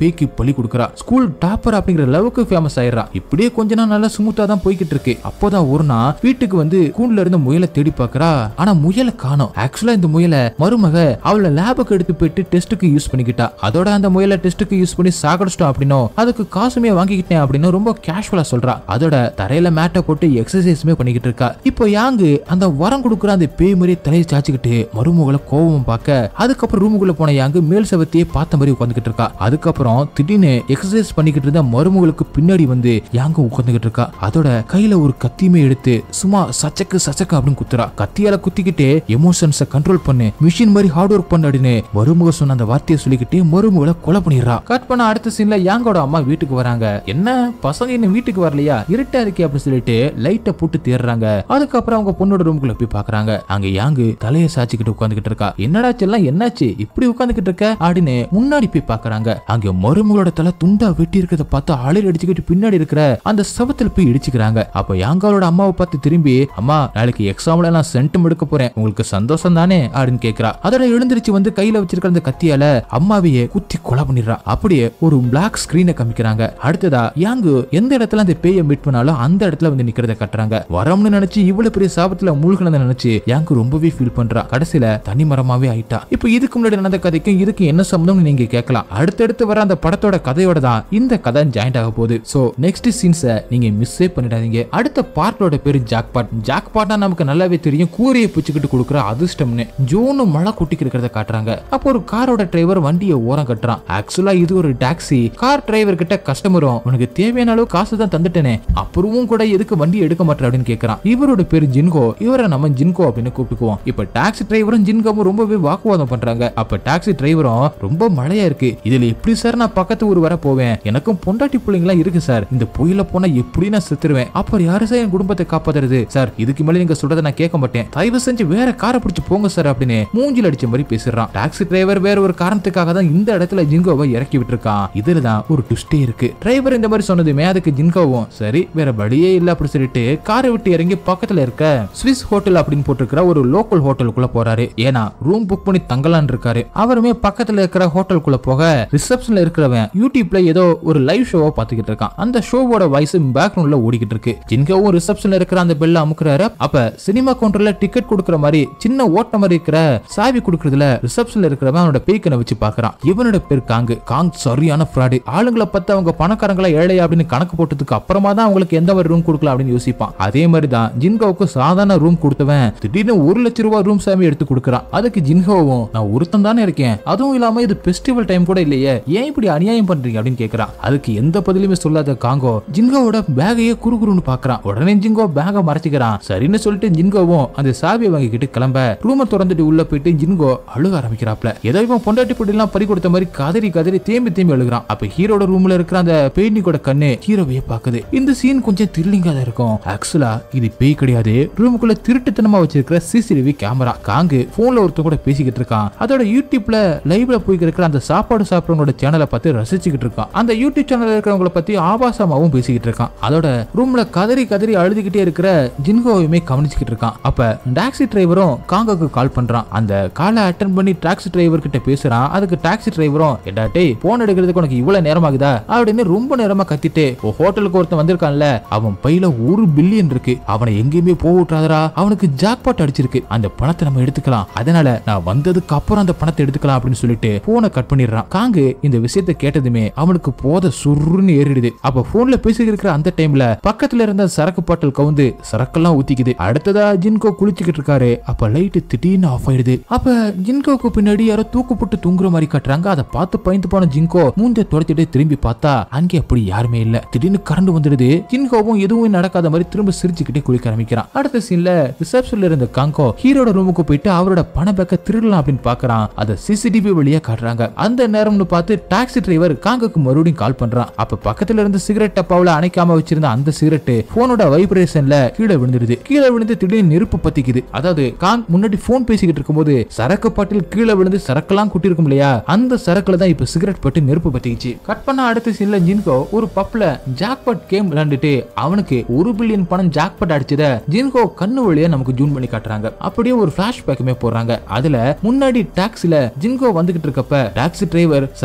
பேய்க்கு பலி கொடுக்குறா ஸ்கூல் டாப்பர் அப்படிங்கிற லெவலுக்கு ஃபேமஸ் ஆயிடுறா இப்படியே கொஞ்ச நாள் நல்லா ஸ்மூத்தா தான் போய்கிட்டு இருக்கு அப்போதான் ஒரு நாள் வீட்டுக்கு வந்து கூண்டுல இருந்த முயலை தேடி பார்க்கறா ஆனா முயலை காணோம் ஆக்சுவலா இந்த முயலை மருமக அவளை லேபுக்கு எடுத்து போயிட்டு டெஸ்ட்டுக்கு யூஸ் பண்ணிக்கிட்டா அதோட அந்த முயலை டெஸ்ட்டுக்கு யூஸ் பண்ணி சாகடிச்சிட்டோம் அப்படின்னும் அதுக்கு காசுமே வாங்கிக்கிட்டேன் அப்படின்னு ரொம்ப கேஷுவலா சொல்றா அதோட தரையில மேட்டை போட்டு எக்ஸசைஸுமே பண்ணிக்கிட்டு இருக்கா இப்போ யாங்கு அந்த வரம் கொடுக்குற அந்த பேய் மாதிரி தலையை சாச்சிக்கிட்டு மருமகளை கோவம் பார்க்க அதுக்கப்புறம் ரூமுக்குள்ள போன யாங்கு மேல் செவத்தையே பார்த்த மாதிரி உட்காந்துக்கிட்டு இருக்கா அதுக்கப்புறம் திடீர்னு எக்ஸசைஸ் பண்ணிக்கிட்டு இருந்த மருமகளுக்கு பின்னாடி வந்து யாங்கு உட்காந்துக்கிட்டு இருக்கா அதோட கையில ஒரு கத்தியுமே எடுத்து சும்மா சச்சக்கு சச்சக்கு அப்படின்னு குத்துறா கத்தியால குத்திக்கிட்டே எமோஷன்ஸை கண்ட்ரோல் பண்ணு மிஷின் மாதிரி ஹார்ட் ஒர்க் பண்ணு அப்படின்னு மருமக சொன்ன அந்த வார்த்தையை சொல்லிக்கிட்டு மருமகளை கொலை பண்ணிடுறா கட் பண்ண அடுத்த சீன்ல யாங்கோட அம்மா வீட்டுக்கு வராங்க என்ன பசங்க இன்னும் வீட்டுக்கு வரலையா இருட்டா இருக்கே அப்படின்னு சொல்லிட்டு லைட்டை போட்டு தேடுறாங்க அதுக்கப்புறம் அவங்க பொண்ணோட ரூமுக்குள்ள போய் பாக்குறாங்க அங்க யாங்கு தலையை சாச்சிக்கிட்டு உட்காந்துக்கிட்டு இருக்கா என்னடா செல்லம் என்னாச்சு இப்படி உட்காந்துக்கிட்டு இருக்க அப்படின்னு முன்னாடி போய் பாக்குறாங்க அங்க மருமகளோட தலை துண்டா வெட்டி இருக்கிறத பார்த்து அலறி அடிச்சுக்கிட்டு பின்னாடி இருக்கிற அந்த சவத்துல போய் இடிச்சுக்கிறாங்க அப்ப யாங்காவோட அம்மாவை பார்த்து திரும்பி அம்மா நாளைக்கு எக்ஸாம்ல நான் சென்டம் எடுக்க போறேன் உங்களுக்கு சந்தோஷம் தானே அப்படின்னு கேக்குறா அதோட எழுந்திருச்சு வந்து கையில வச்சிருக்கிற அந்த கத்தியால அம்மாவையே குத்தி கொலை பண்ணிடுறா அப்படியே ஒரு பிளாக் ஸ்கிரீனை காமிக்கிறாங்க அடுத்ததா யாங்கு எந்த இடத்துல அந்த பேயை மீட் பண்ணாலும் அந்த இடத்துல வந்து நிக்கிறத கட்டுறாங்க வரம்னு நினைச்சு இவ்வளவு பெரிய சாபத்துல மூழ்கினதை நினைச்சு யாங்கு ரொம்பவே ஃபீல் பண்றா கடைசியில தனி மரமாவே ஆயிட்டா இப்போ இதுக்கு முன்னாடி நடந்த கதைக்கும் இதுக்கு என்ன சம்பந்தம்னு நீங்க கேட்கலாம் அடுத்தடுத்து வர அந்த படத்தோட கதையோட தான் இந்த கதை ஜாயிண்ட் ஆக போகுது சோ நெக்ஸ்ட் சீன்ஸை நீங்க மிஸ்ஸே பண்ணிடாதீங்க அடுத்த பார்ட்டோட பேரு ஜாக்பாட் ஜாக்பாட்னா நமக்கு நல்லாவே தெரியும் கூரையை பிச்சுக்கிட்டு கொடுக்குற அதிர்ஷ்டம்னு ஜோனு மழை குட்டிக்கு இருக்கிறத காட்டுறாங்க அப்போ ஒரு காரோட டிரைவர் வண்டியை ஓரம் கட்டுறான் ஆக்சுவலா இது ஒரு டாக்ஸி கார் டிரைவர் கிட்ட கஸ்டமரும் உனக்கு தேவையான அளவு காசு தான் தந்துட்டேனே அப்புறமும் கூட எதுக்கு வண்டி எடுக்க மாட்டேன் அப்படின்னு கேக்குறான் இவரோட பேரு ஜின்கோ இவரை நம்ம ஜின்கோ அப்படின்னு கூப்பிட்டுக்குவோம் இப்ப டாக்ஸி டிரைவரும் ஜின்கோவும் ரொம்பவே வாக்குவாதம் பண்றாங்க அப்ப டாக்ஸி டிரைவரும் ரொம்ப மழையா இருக்கு இதுல எப்படி சார் நான் பக்கத்து ஊர் வர போவேன் எனக்கும் பொண்டாட்டி பிள்ளைங்களாம் இருக்கு சார் இந்த புயல போனா எப்படி நான் செத்துருவேன் அப்புறம் யாரு சார் என் குடும்பத்தை காப்பாத்துறது சார் இதுக்கு மேல நீங்க சொல்றதை நான் கேட்க மாட்டேன் தயவு செஞ்சு வேற காரை பிடிச்சு போங்க சார் அப்படின்னு மூஞ்சில் அடிச்ச மாதிரி பேசுறான் டாக்ஸி டிரைவர் வேற ஒரு காரணத்துக்காக தான் இந்த இடத்துல ஜின்கோவை இறக்கி விட்டுருக்கான் இதுல தான் ஒரு ட்விஸ்டே இருக்கு டிரைவர் இந்த மாதிரி சொன்னதுமே அதுக்கு ஜின்கோவும் சரி வேற வழியே இல்ல அப்படி சொல்லிட்டு காரை விட்டு இறங்கி பக்கத்துல இருக்க ஸ்விஸ் ஹோட்டல் அப்படின்னு போட்டிருக்கிற ஒரு லோக்கல் ஹோட்டலுக்குள்ள போறாரு ஏன்னா ரூம் புக் பண்ணி தங்கலான்னு இருக்காரு அவருமே பக்கத்துல இருக்கிற ஹோட்டலுக்குள்ள போக ரிசப்ஷன்ல இருக்கிறவன் யூடியூப்ல ஏதோ ஒரு லைவ் ஷோவை பார்த்துக்கிட்டு இருக்கான் அந்த ஷோவோட வாய்ஸ் பேக்ரவுண்ட்ல ஓடிக்கிட்டு இருக்கு ஜின்கோவும் ரிசப்ஷன்ல இருக்கிற அந்த பெல்ல அமுக்குறாரு அப்ப சினிமா கவுண்டர்ல டிக்கெட் கொடுக்குற மாதிரி சின்ன ஓட்ட மாதிரி இருக்கிற சாவி கொடுக்கறதுல ரிசப்ஷன்ல இருக்கிறவன் அவனோட பேய்க்கனை வச்சு பாக்குறான் இவனோட பேர் காங்கு காங் சரியான ஃப்ராடு ஆளுங்களை பார்த்து அவங்க பணக்காரங்களா ஏழையா அப்படின்னு கணக்கு போட்டதுக்கு அப்புறமா தான் அவங்களுக்கு எந்த மாதிரி ரூம் கொடுக்கலாம் அப்படின்னு யோசிப்பான் அதே மாதிரி தான் ஜின்கோவுக்கு சாதாரண ரூம் கொடுத்தவன் திடீர்னு ஒரு லட்ச ரூபாய் ரூம் சாமி எடுத்து கொடுக்குறான் அதுக்கு ஜின்கோவும் நான் ஒருத்தன் தானே இருக்கேன் அதுவும் இல்லாம இது ஃபெஸ்டிவல் டைம் கூட இல்லையே ஏன் இப்படி அநியாயம் பண்றீங்க அப்படின்னு கேக்குறான் அதுக்கு எந்த பதிலுமே சொல்லாத காங்கோ ஜின்கோவோட பேகையே குறுகுறுன்னு பாக்குறான் உடனே ஜின்கோ பேக மறைச்சிக்கிறான் சரின்னு சொல்லிட்டு ஜின்கோவும் அந்த சாவியை வாங்கிக்கிட்டு கிளம்ப ரூமை திறந்துட்டு உள்ள போயிட்டு ஜின்கோ அழுக ஆரம்பிக்கிறாப்ல ஏதோ இவன் பொண்டாட்டி பொட்டி எல்லாம் பறி கொடுத்த மாதிரி கதறி கதறி தேம்பி தேம்பி அழுகுறான் அப்ப ஹீரோட ரூம்ல இருக்கிற அந்த பேய்னிக்கோட கண்ணு ஹீரோவையே பாக்குது இந்த சீன் கொஞ்சம் த்ரில்லிங்கா தான் இருக்கும் ஆக்சுவலா இது பேய் கிடையாது ரூமுக்குள்ள திருட்டுத்தனமா வச்சிருக்கிற சிசிடிவி கேமரா காங்கு போன்ல ஒருத்தன் கூட பேசிக்கிட்டு இருக்கான் அதோட யூடியூப்ல லைவ்ல போய்க்கு இருக்கிற அந்த சாப்பாடு சாப்பிடுறவங்களோட சேனலை பார்த்து ரசிச்சுக்கிட்டு இருக்கான் அந்த யூடியூப் சேனல்ல இருக்கிறவங்கள பத்தி ஆபாசமாவும் பேசிக்கிட்டு இருக்கான் அதோட ரூம்ல கதறி கதறி அழுதுகிட்டே இருக்கிற ஜின்கோவையுமே கவனிச்சுக்கிட்டு இருக்கான் அப்ப டாக்ஸி டிரைவரும் காங்கோக்கு கால் பண்றான் அந்த காலை அட்டன் பண்ணி டாக்ஸி டிரைவர் கிட்ட பேசுறான் அதுக்கு டாக்ஸி டிரைவரும் எடா டேய் போன் எடுக்கிறதுக்கு உனக்கு இவ்வளவு நேரமாகுதா அப்படின்னு ரொம்ப நேரமா கத்திட்டு "உன் ஹோட்டலுக்கு ஒருத்தன் வந்திருக்கான்ல அவன் பையில ஒரு பில்லியன் இருக்கு அவனை எங்கேயுமே போக விட்டுறாதடா அவனுக்கு ஜாக்பாட் அடிச்சிருக்கு அந்த பணத்தை நம்ம எடுத்துக்கலாம் அதனால நான் வந்ததுக்கு அப்புறம் அந்த பணத்தை எடுத்துக்கலாம் அப்படின்னு சொல்லிட்டு போனை கட் பண்ணிடுறான் காங்கு இந்த விஷயத்தை கேட்டதுமே அவனுக்கு போத சுருன்னு ஏறிடுது அப்ப போன்ல பேசிக்கிட்டு இருக்கிற அந்த டைம்ல பக்கத்துல இருந்த சரக்கு பாட்டில் கவுந்து சரக்கெல்லாம் ஊத்திக்குது அடுத்ததா ஜின்கோ குளிச்சுக்கிட்டு இருக்காரு அப்ப லைட் திடீர்னு ஆஃப் ஆயிடுது அப்ப ஜின்கோக்கு பின்னாடி யாரோ தூக்கு போட்டு தூங்குற மாதிரி காட்டுறாங்க அதை பார்த்து பயந்து போன ஜின்கோ மூஞ்ச தொடச்சிட்டு திரும்பி பார்த்தா அங்கே அப்படி யாருமே இல்ல திடீர்னு கரண்ட் வந்துடுது ஜின்கோவும் எதுவும் நடக்காத மாதிரி திரும்ப சிரிச்சுக்கிட்டே குளிக்க ஆரம்பிக்கிறான் அடுத்த சீன்ல ரிசப்ஷன்ல இருந்த காங்கோ ஹீரோட ரூமுக்கு போயிட்டு அவரோட பண பேக்க திருடலாம் அப்படின்னு பாக்குறான் அதை சிசிடிவி வழியா காட்டுறாங்க அந்த நேரம்னு பார்த்து டாக்ஸி டிரைவர் காங்கோக்கு மறுபடியும் கால் பண்றான் அப்ப பக்கத்துல இருந்து சிகரெட் டப்பாவுல அணைக்காம வச்சிருந்த அந்த சிகரெட் போனோட வைப்ரேஷன்ல கீழே விழுந்துருது கீழே விழுந்து திடீர்னு நெருப்பு பத்திக்குது அதாவது காங் முன்னாடி போன் பேசிக்கிட்டு இருக்கும்போது சரக்கு பாட்டில் கீழே விழுந்து சரக்கெல்லாம் குட்டி இருக்கும் இல்லையா அந்த சரக்குல தான் இப்ப சிகரெட் பட்டு நெருப்பு பத்திக்கிச்சு கட் பண்ண அடுத்த சீன்ல ஜின்கோ ஒரு பப்ல ஜாக்பாட் கேம் விளையாண்டுட்டு அவனுக்கு ஒரு பில்லியன் பணம் ஜாக்பாட் அடிச்சத ஜின்கோ கண்ணு வழியா நமக்கு ஜூன் பண்ணி காட்டுறாங்க அப்படியே ஒரு பிளாஷ்பேக்குமே போடுறாங்க அதுல முன்னாடி டாக்ஸில ஜின்கோ வந்துகிட்டு இருக்கப்ப டாக்ஸி டிரைவர் சார் மழை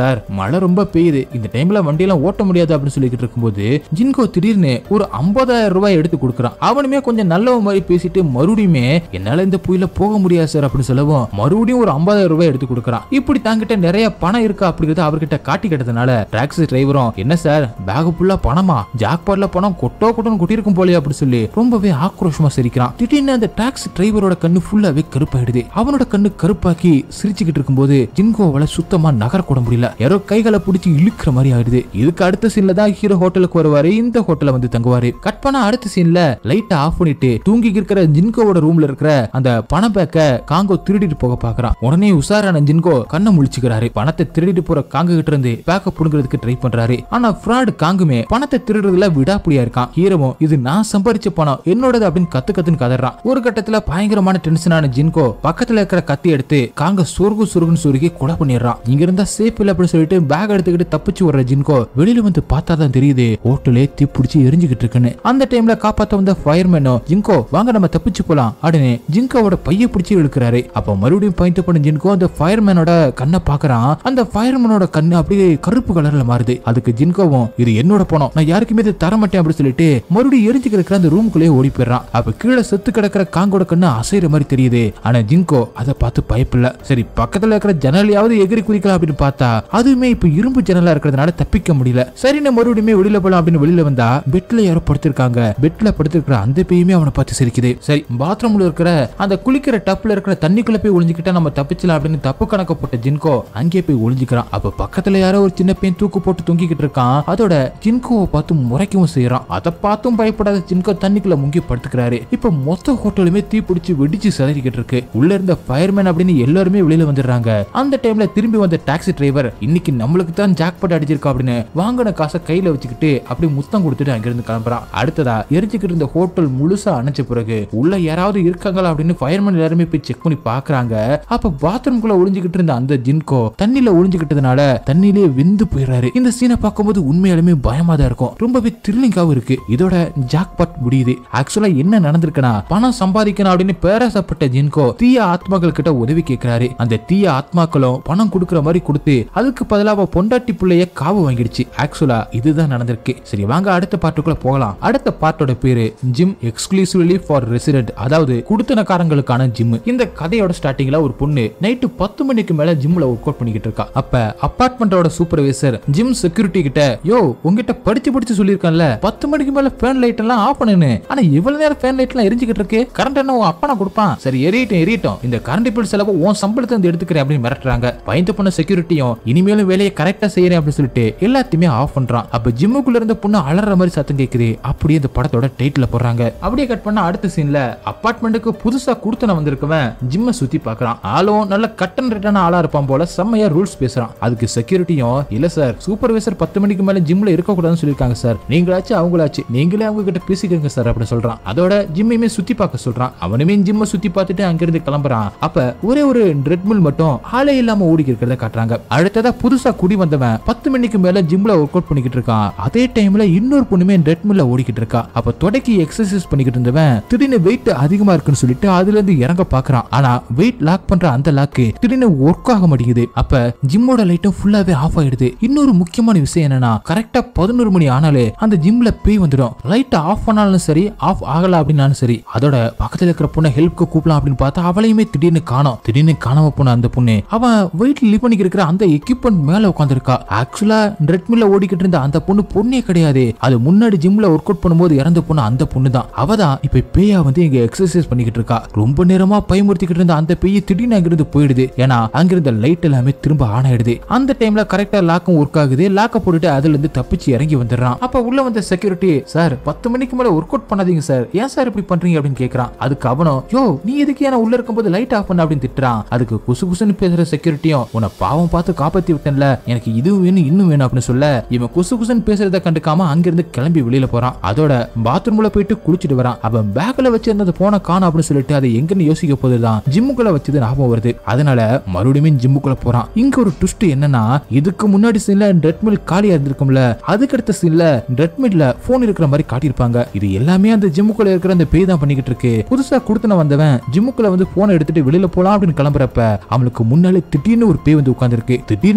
மழை ரொம்ப பெய்யுது இந்த டைம்ல வண்டியெல்லாம் ஓட்ட முடியாது அப்படின்னு சொல்லிக்கிட்டு இருக்கும்போது ஜின்கோ திடீர்னு ஒரு 50000 ரூபாய் எடுத்து கொடுக்குறான் அவனுமே கொஞ்சம் நல்லவ மாதிரி பேசிட்டு மறுபடியுமே என்னால இந்த புயல போக முடியாது சார் அப்படின்னு சொல்லவும் மறுபடியும் ஒரு 50000 ரூபாய் எடுத்து கொடுக்குறான் இப்படி தாங்கிட்ட நிறைய பணம் இருக்கு அப்படிங்கறத அவர்கிட்ட காட்டி கிட்டதுனால டாக்ஸி டிரைவரும் என்ன சார் பேக் ஃபுல்லா பணமா ஜாக்பாட்ல பணம் கொட்டோ கொட்டோன்னு கொட்டியிருக்கும் போலே அப்படின்னு சொல்லி ரொம்பவே ஆக்ரோஷமா சிரிக்கிறான் திடீர்னு அந்த டாக்ஸி டிரைவரோட கண்ணு ஃபுல்லாவே கருப்பாயிடுது அவனோட கண்ணு கருப்பாக்கி சிரிச்சுக்கிட்டு இருக்கும்போது ஜின்கோவால சுத்தமா நகர கூட முடியல யாரோ கைகளை பிடிச்சி இழுக்கிற மாதிரி ஆயிடுது இதுக்கு அடுத்த சீன்ல தான் ஹீரோ ஹோட்டலுக்கு வருவாரு இந்த ஹோட்டல்ல வந்து தங்குவாரு கட் பண்ண அடுத்த சீன்ல லைட்டை ஆஃப் பண்ணிட்டு தூங்கி இருக்கிற ஜின்கோவோட ரூம்ல இருக்கிற அந்த பண பேக்க காங்கோ திருடிட்டு போக பாக்குறான் உடனே உஷாரான ஜின்கோ கண்ணை முழிச்சுக்கிறாரு பணத்தை திருடிட்டு போற காங்க கிட்ட இருந்து பேக்க புடுங்கிறதுக்கு ட்ரை பண்றாரு ஆனா ஃப்ராட் காங்குமே பணத்தை திருடுறதுல விடாப்புடியா இருக்கான் ஹீரோவும் இது நான் சம்பாரிச்ச பணம் என்னோடது அப்படின்னு கத்து கத்துன்னு கதறான் ஒரு கட்டத்துல பயங்கரமான டென்ஷனான ஜின்கோ பக்கத்துல இருக்கிற கத்தி எடுத்து காங்க சொருகு சொருகுன்னு சொருகி கொலை பண்ணிடுறான் இங்க இருந்தா சேஃப் இல்ல அப்படின்னு சொல்லிட்டு பேக் எடுத்துக்கிட்டு தப்பிச்சு வர்ற ஜின்கோ வெளியில வந்து பார்த்தா தான் தெரியுது ஹோட்டலே தீப்பிடிச்சு எரிஞ்சுக்கிட்டு இருக்குன்னு அந்த டைம்ல காப்பாத்த வந்த ஃபயர்மேனோ ஜின்கோ வாங்க நம்ம தப்பிச்சு போலாம் அப்படின்னு ஜின்கோவோட பைய பிடிச்சு இழுக்கிறாரு அப்ப மறுபடியும் பாயிண்ட் பண்ண ஜின்கோ அந்த ஃபயர்மேனோட கண்ணை பாக்குறான் அந்த ஃபயர்மேனோட கண்ணு அப்படியே கருப்பு கலர்ல மாறுது அதுக்கு ஜின்கோவும் இது என்னோட பணம் நான் யாருக்குமே இதை தர மாட்டேன் அப்படின்னு சொல்லிட்டு மறுபடியும் எரிஞ்சு கிடக்கிற அந்த ரூமுக்குள்ளேயே ஓடி போயிடுறான் அப்ப கீழே செத்து கிடக்கிற காங்கோட கண்ணு அசைற மாதிரி தெரியுது ஆனா ஜின்கோ அதை பார்த்து பயப்பில்ல சரி பக்கத்துல இருக்கிற ஜன்னலையாவது எகிரி குதிக்கலாம் அப்படின்னு பார்த்தா அதுவுமே இப்ப இரும்பு ஜன்னலா இருக்கிறதுனால தப்பிக்க முடியல சரின்னு மறுபடியுமே வெளியில போலாம் அப்படின்னு வெளியில வந்தா பெட்ல யாரோ படுத்திருக்காங்க பெட்ல படுத்திருக்கிற அந்த பேயுமே அவனை பார்த்து சிரிக்குது சரி பாத்ரூம்ல இருக்கிற அந்த குளிக்கிற டப்ல இருக்கிற தண்ணிக்குள்ள போய் ஒளிஞ்சுக்கிட்டா நம்ம தப்பிச்சலாம் அப்படின்னு தப்பு கணக்கு போட்ட ஜின்கோ அங்கே போய் ஒளிஞ்சுக்கிறான் அப்ப பக்கத்துல யாரோ ஒரு சின்ன பையன் தூக்கு போட்டு தொங்கிக்கிட்டு இருக்கான் அதோட ஜின்கோவை பார்த்து முறைக்கவும் செய்யறான் அதை பார்த்தும் பயப்படாத ஜின்கோ தண்ணிக்குள்ள முங்கி படுத்துக்கிறாரு இப்ப மொத்த ஹோட்டலுமே தீ பிடிச்சு வெடிச்சு சிதறிக்கிட்டு இருக்கு உள்ள இருந்த ஃபயர்மேன் அப்படின்னு எல்லாருமே வெளியில வந்துடுறாங்க அந்த டைம்ல திரும்பி வந்த டாக்ஸி டிரைவர் இன்னைக்கு நம்மளுக்கு தான் ஜாக்பாட் அடிச்சிருக்கா அப்படின்னு வாங்கின காசை கையில வச்சுக்கிட்டு அப்படியே முத்தம் கொடுத்துட்டு அங்கிருந்து கிளம்புறான் அடுத்ததா எரிஞ்சுக்கிட்டு இருந்த ஹோட்டல் முழுசா அணைச்ச பிறகு உள்ள யாராவது இருக்காங்களா அப்படின்னு ஃபயர்மேன் எல்லாருமே போய் செக் பண்ணி பாக்குறாங்க அப்ப பாத்ரூம்குள்ள ஒளிஞ்சுக்கிட்டு இருந்த அந்த ஜின்கோ தண்ணியில ஒளிஞ்சுக்கிட்டதுனால தண்ணியிலேயே வெந்து போயிடுறாரு இந்த சீனை பார்க்கும்போது உண்மையாலுமே பயமா தான் இருக்கும் ரொம்பவே த்ரில்லிங்காவும் இருக்கு இதோட ஜாக்பாட் முடியுது ஆக்சுவலா என்ன நடந்திருக்குன்னா பணம் சம்பாதிக்கணும் அப்படின்னு பேராசப்பட்ட ஜின்கோ தீய ஆத்மாக்கள் கிட்ட உதவி கேட்கிறாரு அந்த தீய ஆத்மாக்களும் பணம் கொடுக்குற மாதிரி கொடுத்து அதுக்கு பதிலா அவ பொண்டாட்டி பிள்ளைய காவு வாங்கிடுச்சு ஆக்சுவலா இதுதான் நடந்திருக்கு சரி வாங்க அடுத்த பாட்டுக்குள்ள போகலாம் அடுத்த பாட்டோட பேரு ஜிம் எக்ஸ்க்ளூசிவ்லி ஃபார் ரெசிடென்ட் அதாவது குடுத்தனக்காரங்களுக்கான ஜிம் இந்த கதையோட ஸ்டார்டிங்ல ஒரு பொண்ணு நைட்டு பத்து மணிக்கு மேல ஜிம்ல ஒர்க் அவுட் பண்ணிக்கிட்டு இருக்கா அப்ப அபார்ட்மெண்டோட சூப்பர்வைசர் ஜிம் செக்யூரிட்டி கிட்ட யோ உங்ககிட்ட படிச்சு படிச்சு சொல்லியிருக்கேன்ல பத்து மணிக்கு மேல ஃபேன் லைட் எல்லாம் ஆஃப் பண்ணுன்னு ஆனா இவ்வளவு நேரம் ஃபேன் லைட் எல்லாம் எரிஞ்சுக்கிட்டு இருக்கு கரண்ட் என்ன உன் அப்பா கொடுப்பான் சரி எரியட்டும் எரியட்டும் இந்த கரண்ட் பில் செலவு உன் சம்பளத்தை இருந்து எடுத்துக்கிறேன் அப்படின்னு மிரட்டுறாங்க பயந்து பண்ண செக்யூரிட்டியும் இனிமேலும் வேலையை கரெக்டா செய்யறேன் அப்படின்னு சொல்லிட்டு எல்லாத்தையுமே ஆஃப் பண்றான் அப்ப ஜிம்முக்குள்ள இருந்த பொண்ணு அலற மாதிரி சத்தம் கேக்குது அப்படியே இந்த படத்தோட டைட்டில் போடுறாங்க அப்படியே கட் பண்ண அடுத்த சீன்ல அபார்ட்மெண்ட்டுக்கு புதுசா கொடுத்தன வந்திருக்கவன் ஜிம்ம சுத்தி பார்க்கறான் ஆளும் நல்ல கட்டன் ரிட்டான ஆளா இருப்பான் போல செம்மையா ரூல்ஸ் பேசுறான் அதுக்கு செக்யூரிட்டியும் இல்ல சார் சூப்பர்வைசர் பத்து மணிக்கு மேல ஜிம்ல இருக்க கூடாதுன்னு சொல்லிருக்காங்க சார் நீங்களாச்சு அவங்களாச்சு நீங்களே அவங்க கிட்ட பேசிக்கங்க சார் அப்படி சொல்றான் அதோட ஜிம்மையுமே சுத்தி பார்க்க சொல்றான் அவனுமே ஜிம்ம சுத்தி பார்த்துட்டு அங்கிருந்து கிளம்புறான் அப்ப ஒரே ஒரு ட்ரெட்மில் மட்டும் ஆளே இல்லாம ஓடி இருக்கிறத காட்டுறாங்க அடுத்ததா புதுசா குடி வந்தவன் பத்து மணிக்கு மேல ஜிம்ல ஒர்க் அவுட் பண்ணிக்கிட்டு இருக்கான் அதே டைம்ல இன்னொரு பொண்ணுமே ட்ரெட்மில்ல ஓடிக்கிட்டு இருக்கா அப்ப தொடக்கி எக்ஸசைஸ் பண்ணிக்கிட்டு இருந்தவன் திடீர்னு வெயிட் அதிகமா இருக்குன்னு சொல்லிட்டு அதுல இருந்து இறங்க பாக்குறான் ஆனா வெயிட் லாக் பண்ற அந்த லாக்கு திடீர்னு ஒர்க் ஆக மாட்டேங்குது அப்ப ஜிம்மோட லைட்டும் ஃபுல்லாவே ஆஃப் ஆயிடுது இன்னொரு முக்கியமான விஷயம் என்னன்னா கரெக்டா பதினோரு மணி ஆனாலே அந்த ஜிம்ல பேய் வந்துடும் லைட் ஆஃப் பண்ணாலும் சரி ஆஃப் ஆகல அப்படின்னாலும் சரி அதோட பக்கத்துல இருக்கிற பொண்ணை ஹெல்ப்க்கு கூப்பிடலாம் அப்படின்னு பார்த்தா அவளையுமே திடீர்னு காணோம் திடீர்னு காணாம போன அந்த பொண்ணு அவன் வெயிட் லிவ் பண்ணிக்கிட்டு இருக்கிற அந்த எக்யூப்மெண்ட் மேல உட்காந்துருக்கா ஆக்சுவலா ட்ரெட்மில்ல ஓடிக்கிட்டு இருந்த அந்த பொண்ணு பொண்ணே கிடையாது அது முன்னாடி ஜிம்ல ஒர்க் அவுட் பண்ணும்போது இறந்த பொண்ணு அந்த பொண்ணு தான் அவ தான் இப்ப பேயா வந்து இங்க எக்ஸசைஸ் பண்ணிக்கிட்டு இருக்கா ரொம்ப நேரமா பயமுறுத்திக்கிட்டு இருந்த அந்த பேய் திடீர்னு அங்கிருந்து போயிடுது ஏன்னா அங்கிருந்த லைட் எல்லாமே திரும்ப ஆன் ஆயிடுது அந்த டைம்ல கரெக்டா லாக்கும் ஒர்க் ஆகுது லாக்க போட்டுட்டு அதுல இருந்து தப்பிச்சு இறங்கி வந்துடுறான் அப்ப உள்ள வந்த செக்யூரிட்டி சார் பத்து மணிக்கு மேல ஒர்க் அவுட் பண்ணாதீங்க சார் ஏன் சார் இப்படி பண்றீங்க அப்படின்னு கேக்குறான் அதுக்கு அவனும் யோ நீ எதுக்கு ஏன்னா உள்ள இருக்கும்போது லைட் ஆஃப் பண்ண அப்படின்னு திட்டுறான் அதுக்கு குசு குசுன்னு பேசுற செக்யூரிட்டியும் உன்னை பாவம் பார்த்து காப்பாத்தி விட்டேன்ல எனக்கு இதுவும் வேணும் இன்னும் வேணும் அப்படின்னு சொல்ல இவன் குசு குசுன்னு பேசுறத கண்டுக்காம அங்கிருந்து கிளம்பி வெளியில போறான் அதோட பாத்ரூம்ல போயிட்டு குளிச்சுட்டு வரான் அவன் பேக்ல வச்சிருந்தது போன காணும் அப்படின்னு சொல்லிட்டு அதை எங்கன்னு யோசிக்க போதுதான் ஜிம்முக்குள்ள வச்சது ஞாபகம் வருது அதனால மறுபடியும் ஜிம்முக்குள்ள போறான் இங்க ஒரு ட்விஸ்ட் என்னன்னா இதுக்கு முன்னாடி சீன்ல ட்ரெட்மில் காலியா இருந்திருக்கும்ல அதுக்கு அடுத்த சீன்ல ட்ரெட்மில்ல போன் இருக்கிற மாதிரி காட்டியிருப்பாங்க இது எல்லாமே அந்த ஜிம்முக்குள்ள இருக்கிற அந்த பேய் தான் பண்ணிக்கிட்டு இருக்கு புதுசா கொடுத்தன வந்தவன் ஜிம்முக்குள்ள வந்து போனை எடுத்துட்டு வெளியில போலாம் அப்படின்னு கிளம்புறப்ப அவனுக்கு முன்னாலே திடீர்னு ஒரு பேய் வந்து உட்கார்ந்திருக்கு திடீர்னு அவனுக்கு முன்னாடி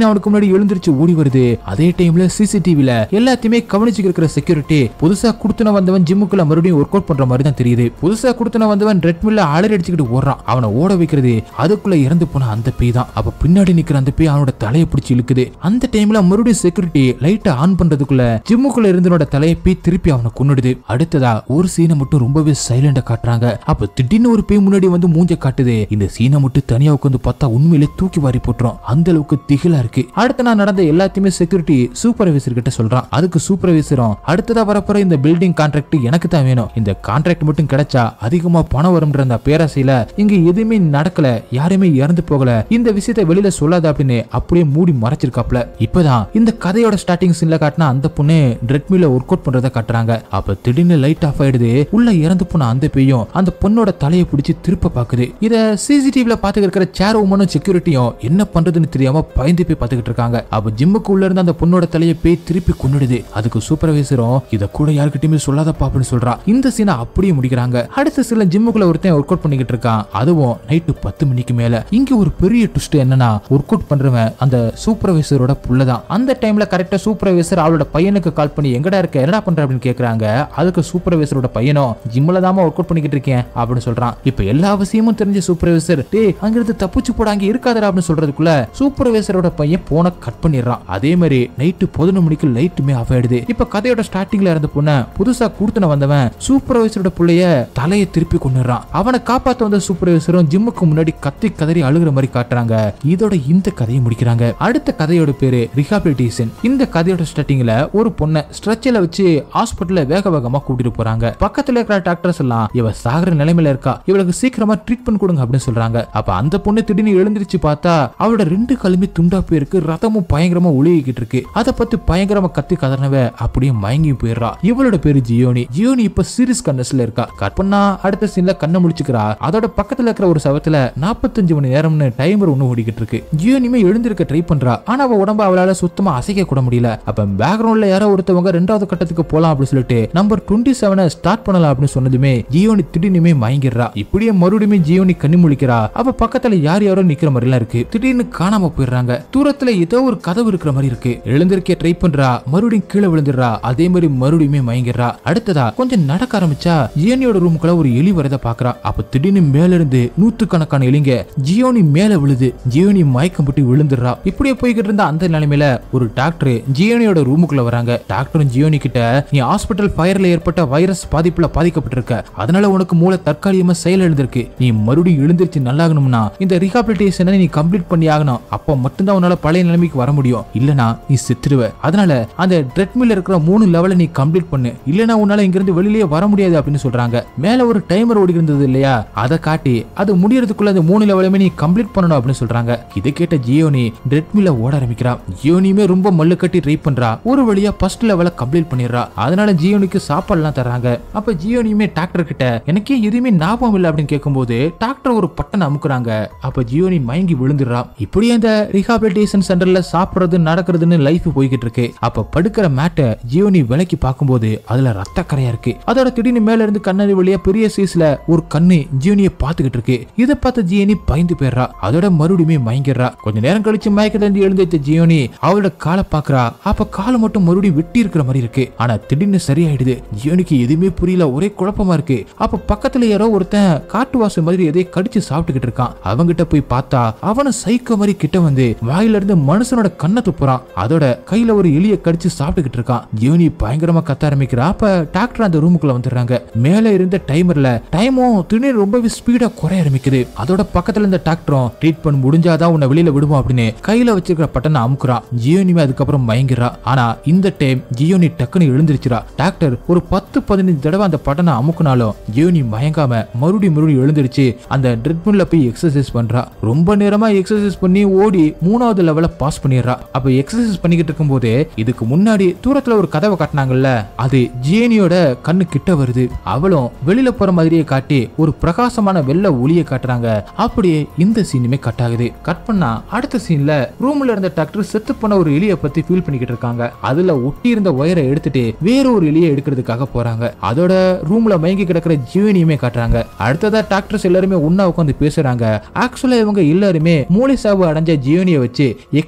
முன்னாடி எழுந்திருச்சு ஓடி வருது அதே டைம்ல சிசிடிவில எல்லாத்தையுமே கவனிச்சுட்டு இருக்கிற செக்யூரிட்டி புதுசா குடுத்துன வந்தவன் ஜிம்முக்குள்ள மறுபடியும் ஒர்க் அவுட் பண்ற மாதிரி தான் தெரியுது புதுசா குடுத்துன வந்தவன் ரெட்மில்ல அலறி அடிச்சுக்கிட்டு ஓடுறான் அவனை ஓட வைக்கிறது அதுக்குள்ள இறந்து போன அந்த பேய் தான் அப்ப பின்னாடி நிக்கிற அந்த பேய் அவனோட தலையை பிடிச்சு இழுக்குது அந்த டைம்ல மறுபடியும் செக்யூரிட்டி லைட்டை ஆன் பண்றதுக்குள்ள ஜிம்முக்குள்ள இருந்தனோட தலையை பேய் திருப்பி அவனை கொன்னுடுது அடுத்ததா ஒரு சீனை மட்டும் ரொம்பவே சைலண்டா காட்டுறாங்க அப்ப திடீர்னு ஒரு பேய் முன்னாடி வந்து மூஞ்ச காட்டுது இந்த சீனை மட்டும் தனியா உட்காந்து பார்த்தா உண்மையிலே தூக்கி வாரி போட்டுரும் அந்த அளவுக்கு திகிலா இருக்கு அடுத்த நாள் நடந்த எல்லாத்தையுமே செக்யூரிட்டி சூப்பர்வைசர் கிட்ட சொல்றான் அதுக்கு சூப்பர்வைசரும் அடுத்ததா வரப்போற இந்த பில்டிங் கான்ட்ராக்ட் எனக்கு தான் வேணும் இந்த கான்ட்ராக்ட் மட்டும் கிடைச்சா அதிகமா பணம் வரும்ன்ற அந்த பேராசையில இங்க எதுவுமே நடக்கல யாருமே இறந்து போகல இந்த விஷயத்தை வெளியில சொல்லாத அப்படின்னு அப்படியே மூடி மறைச்சிருக்காப்ல இப்பதான் இந்த கதையோட ஸ்டார்டிங் சீன்ல காட்டின அந்த பொண்ணு ட்ரெட்மில ஒர்க் அவுட் பண்றத காட்டுறாங்க அப்ப திடீர்னு லைட் ஆஃப் ஆயிடுது உள்ள இறந்து போன அந்த பேயும் அந்த பொண்ணோட தலையை பிடிச்சு திருப்ப பாக்குது இத சிசிடிவில பாத்துக்கிட்டு இருக்கிற சேர் உமனும் செக்யூரிட்டியும் என்ன பண்றதுன்னு தெரியாம பயந்து போய் பாத்துக்கிட்டு இருக்காங்க அப்ப ஜிம்முக்கு உள்ள இருந்த அந்த பொண்ணோட தலையை பேய் திருப்பி கொன்னுடுது அதுக்கு சூப்பர்வைசரும் இத கூட யாருக்கிட்டயுமே சொல்லாதப்பா அப்படின்னு சொல்றா இந்த சீனை அப்படியே முடிக்கிறாங்க அடுத்த சில ஜிம்முக்குள்ள ஒருத்தன் ஒர்க் அவுட் பண்ணிக்கிட்டு இருக்கான் அதுவும் நைட்டு பத்து மணிக்கு மேல இங்க ஒரு பெரிய ட்விஸ்ட் என்னன்னா ஒர்க் அவுட் பண்றவன் அந்த சூப்பர்வைசரோட புள்ளதான் அந்த டைம்ல கரெக்டா சூப்பர்வைசர் அவளோட பையனுக்கு கால் பண்ணி எங்கடா இருக்க என்னடா பண்ற அப்படின்னு கேக்குறாங்க அதுக்கு சூப்பர்வைசரோட பையனும் ஜிம்ல தாமா ஒர்க் அவுட் பண்ணிக்கிட்டு இருக்கேன் அப்படின்னு சொல்றான் இப்ப எல்லா விஷயமும் தெரிஞ்ச சூப்பர்வைசர் டேய் அங்கிருந்து தப்பிச்சு போட அங்க இருக்காதடா அப்படின்னு சொல்றதுக்குள்ள சூப்பர்வைசரோட பையன் போனை கட் பண்ணிடுறான் அதே மாதிரி நைட்டு பதினொன்று மணிக்கு லைட்டுமே ஆஃப் ஆயிடுது இப்ப கதையோட ஸ்டார்டிங்ல இருந்த பொண்ண புதுசா கூடுத்தன வந்தவன் சூப்பர்வைசரோட புள்ளைய தலையை திருப்பி கொண்டுறான் அவனை காப்பாத்த வந்த சூப்பர்வைசரும் ஜிம்முக்கு முன்னாடி கத்தி கதறி அழுகுற மாதிரி காட்டுறாங்க இதோட இந்த கதையை முடிக்கிறாங்க அடுத்த கதையோட பேரு ரிஹாபிலிட்டேஷன் இந்த கதையோட ஸ்டார்டிங்ல ஒரு பொண்ணை ஸ்ட்ரெச்சில வச்சு ஹாஸ்பிட்டல்ல வேக வேகமா கூட்டிட்டு போறாங்க பக்கத்துல இருக்கிற டாக்டர்ஸ் எல்லாம் இவ சாகுற நிலைமையில இருக்கா இவளுக்கு சீக்கிரமா ட்ரீட்மெண்ட் கொடுங்க அப்படின்னு சொல்றாங்க அப்ப அந்த பொண்ணு திடீர்னு எழுந்திருச்சு பார்த்தா அவளோட ரெண்டு காலுமே துண்டா போயிருக்கு ரத்தமும் பயங்கரமா ஒழுகிக்கிட்டு இருக்கு அதை பத்தி பயங்கரமா கத்தி கதறனவ அப்படியே மயங்கி போயிடுறா இவளோட பேரு ஜியோனி ஜியோனி இப்ப சீரியஸ் கண்டஸ்ல இருக்கா கட் பண்ணா அடுத்த சீன்ல கண்ணை முடிச்சுக்கிறா அதோட பக்கத்துல இருக்கிற ஒரு சவத்துல நாற்பத்தஞ்சு மணி நேரம்னு டைமர் ஒண்ணு ஓடிக்கிட்டு இருக்கு ஜியோனிமே எழுந்திருக்க ட்ரை பண்றா ஆனா அவ உடம்ப அவளால சுத்தமா அசைக்க கூட முடியல அப்ப பேக்ரவுண்ட்ல யாரோ ஒருத்தவங்க ரெண்டாவது கட்டத்துக்கு போலாம் அப்படின்னு சொல்லிட்டு நம்பர் டுவெண்ட்டி செவனை ஸ்டார்ட் பண்ணலாம் அப்படின்னு சொன்னதுமே ஜியோனி திடீர்னுமே மயங்கிடுறா இப்படியே மறுபடியுமே ஜியோனி கண்ணி முழிக்கிறா அப்ப பக்கத்துல யார் யாரோ நிக்கிற மாதிரி எல்லாம் இருக்கு திடீர்னு காணாம போயிடுறாங்க தூரத்துல ஏதோ ஒரு கதவு இருக்கிற மாதிரி இருக்கு எழுந்திருக்க ட்ரை பண்றா மறுபடியும் கீழே விழுந்துடுறா அதே மாதிரி மறுபடியுமே மயங்கிடுறா அடுத்ததா கொஞ்சம் நடக்க ஆரம்பிச்சா ஜியோனியோட ரூமுக்குள்ள ஒரு எலி வரத பாக்குறா அப்ப திடீர்னு மேல இருந்து நூத்துக்கணக்கான எலிங்க ஜியோனி மேல விழுது ஜியோனி மயக்கம் போட்டு விழுந்துடுறா இப்படியே போய்கிட்டு இருந்த அந்த நிலைமையில ஒரு டாக்டர் ஜியோனியோட ரூமுக்குள்ள வராங்க டாக்டரும் ஜியோனி கிட்ட நீ ஹாஸ்பிட்டல் ஃபயர்ல ஏற்பட்ட வைரஸ் பாதிப்புல பாதிக்கப்பட்டிருக்க அதனால உனக்கு மூளை தற்காலிகமா செயல் எழுந்திருக்கு நீ மறுபடியும் எழுந்திருச்சு நல்லாகணும்னா இந்த ரீஹாபிலிட்டேஷனை நீ கம்ப்ளீட் பண்ணி ஆகணும் அப்போ மட்டும்தான் உன்னால பழைய நிலைமைக்கு வர முடியும் இல்லனா நீ செத்துருவ அதனால அந்த ட்ரெட்மில் இருக்கிற மூணு லெவலை நீ கம்ப்ளீட் பண்ணு இல்லனா உன்னால இங்க இருந்து வெளியிலே வர முடியாது அப்படின்னு சொல்றாங்க மேல ஒரு டைமர் ஓடி இருந்தது இல்லையா அதை காட்டி அது முடியறதுக்குள்ள அந்த மூணு லெவலுமே நீ கம்ப்ளீட் பண்ணணும் அப்படின்னு சொல்றாங்க இதை கேட்ட ஜியோனி ட்ரெட்மில ஓட ஆரம்பிக்கிறா ஜியோனியுமே ரொம்ப மல்லு கட்டி ட்ரை பண்றா ஒரு வழியா ஃபர்ஸ்ட் லெவலை கம்ப்ளீட் பண்ணிடுறா அதனால ஜியோனிக்கு சாப்பாடுலாம் தர்றாங்க அப்ப ஜியோனியுமே டாக்டர் கிட்ட எனக்கே எதுவுமே ஞாபகம் இல்லை அப்படின்னு கேட்கும்போது டாக்டர் ஒரு பட்டனை அமுக்குறாங்க அப்ப ஜியோனி மயங்கி விழுந்துடுறா இப்படியே அந்த ரீஹாபிலிட்டேஷன் சென்டர்ல சாப்பிடுறது நடக்கிறதுன்னு லைஃப் போய்கிட்டு இருக்கு அப்ப படுக்கிற மேட்டை ஜியோனி விலைக்கு பார்க்கும்போது அதுல ரத்த கரையா இருக்கு அதோட திடீர்னு மேல இருந்து கண்ணாடி வழியா பெரிய சைஸ்ல ஒரு கண்ணு ஜியோனிய பாத்துக்கிட்டு இருக்கு இதை பார்த்த ஜியோனி பயந்து போயிடுறா அதோட மறுபடியும் மயங்கிடுறா கொஞ்ச நேரம் கழிச்சு மயக்கத்துல இருந்து எழுந்திருச்ச ஜியோனி அவளோட காலை பாக்குறா அப்ப காலை மட்டும் மறுபடியும் வெட்டி இருக்கிற மாதிரி இருக்கு ஆனா திடீர்னு சரியாயிடுது ஜியோனிக்கு எதுவுமே புரியல ஒரே குழப்பமா இருக்கு அப்ப பக்கத்துல யாரோ ஒருத்தன் காட்டுவாசு மாதிரி எதையோ கடிச்சு சாப்பிட்டுக்கிட்டு இருக்கான் அவங்கிட்ட போய் பார்த்தா அவனும் சைக்கோ மாதிரி கிட்ட வந்து வாயில இருந்து மனுஷனோட கண்ணை துப்புறான் அதோட கையில ஒரு எலிய கடிச்சு சாப்பிட்டுக்கிட்டு இருக்கான் ஜியோனி பயங்கரமா கத்த ஆரம்பிக்கிறா அப்ப டாக்டர் அந்த ரூமுக்குள்ள வந்துடுறாங்க மேல இருந்த டைமர்ல டைமும் திடீர்னு ரொம்பவே ஸ்பீடா குறைய ஆரம்பிக்குது அதோட பக்கத்துல இருந்த டாக்டரும் ட்ரீட்மெண்ட் முடிஞ்சாதான் உன்னை வெளியில விடுவோம் அப்படின்னு கையில வச்சிருக்கிற பட்டனை அமுக்குறான் ஜியோனிமே அதுக்கப்புறம் மயங்கிறா ஆனா இந்த டைம் ஜியோனி டக்குன்னு எழுந்திருச்சுரா டாக்டர் ஒரு பத்து பதினஞ்சு தடவை அந்த பட்டனை அமுக்குனாலும் ஜியோனி மயங்காம மறுபடியும் மறுபடியும் எழுந்திருச்சு அந்த ட்ரெட்மில்ல போய் எக்ஸசைஸ் பண்றா ரொம்ப நேரமா எக்ஸசைஸ் பண்ணி ஓடி மூணாவது லெவல பாஸ் பண்ணிடுறா அப்ப எக்ஸசைஸ் பண்ணிக்கிட்டு இருக்கும்போது இதுக்கு முன்னாடி தூரத்துல ஒரு கதவை காட்டினாங்கல்ல அது ஜியோனியோட கண்ணு கிட்ட வருது அவளும் வெளியில போற மாதிரியே காட்டி ஒரு பிரகாசமான வெள்ளை ஒளியை காட்டுறாங்க அப்படியே இந்த சீனுமே கட் ஆகுது கட் பண்ணா அடுத்த சீன்ல ரூம்ல இருந்த டாக்டர் செத்து போன ஒரு எலியை பத்தி ஃபீல் பண்ணிக்கிட்டு இருக்காங்க அதுல ஒட்டி இருந்த ஒயரை எடுத்துட்டு வேற ஒரு எலியை எடுக்கிறதுக்காக போறாங்க அதோட ரூம்ல மயங்கி கிடக்கிற ஜீவனியுமே காட்டுறாங்க அடுத்ததா டாக்டர்ஸ் எல்லாருமே ஒண்ணா உட்காந்து பேசுறாங்க ஆக்சுவலா இவங்க எல்லாருமே மூளை சாவு அடைஞ்ச ஜீவனியை வச்சு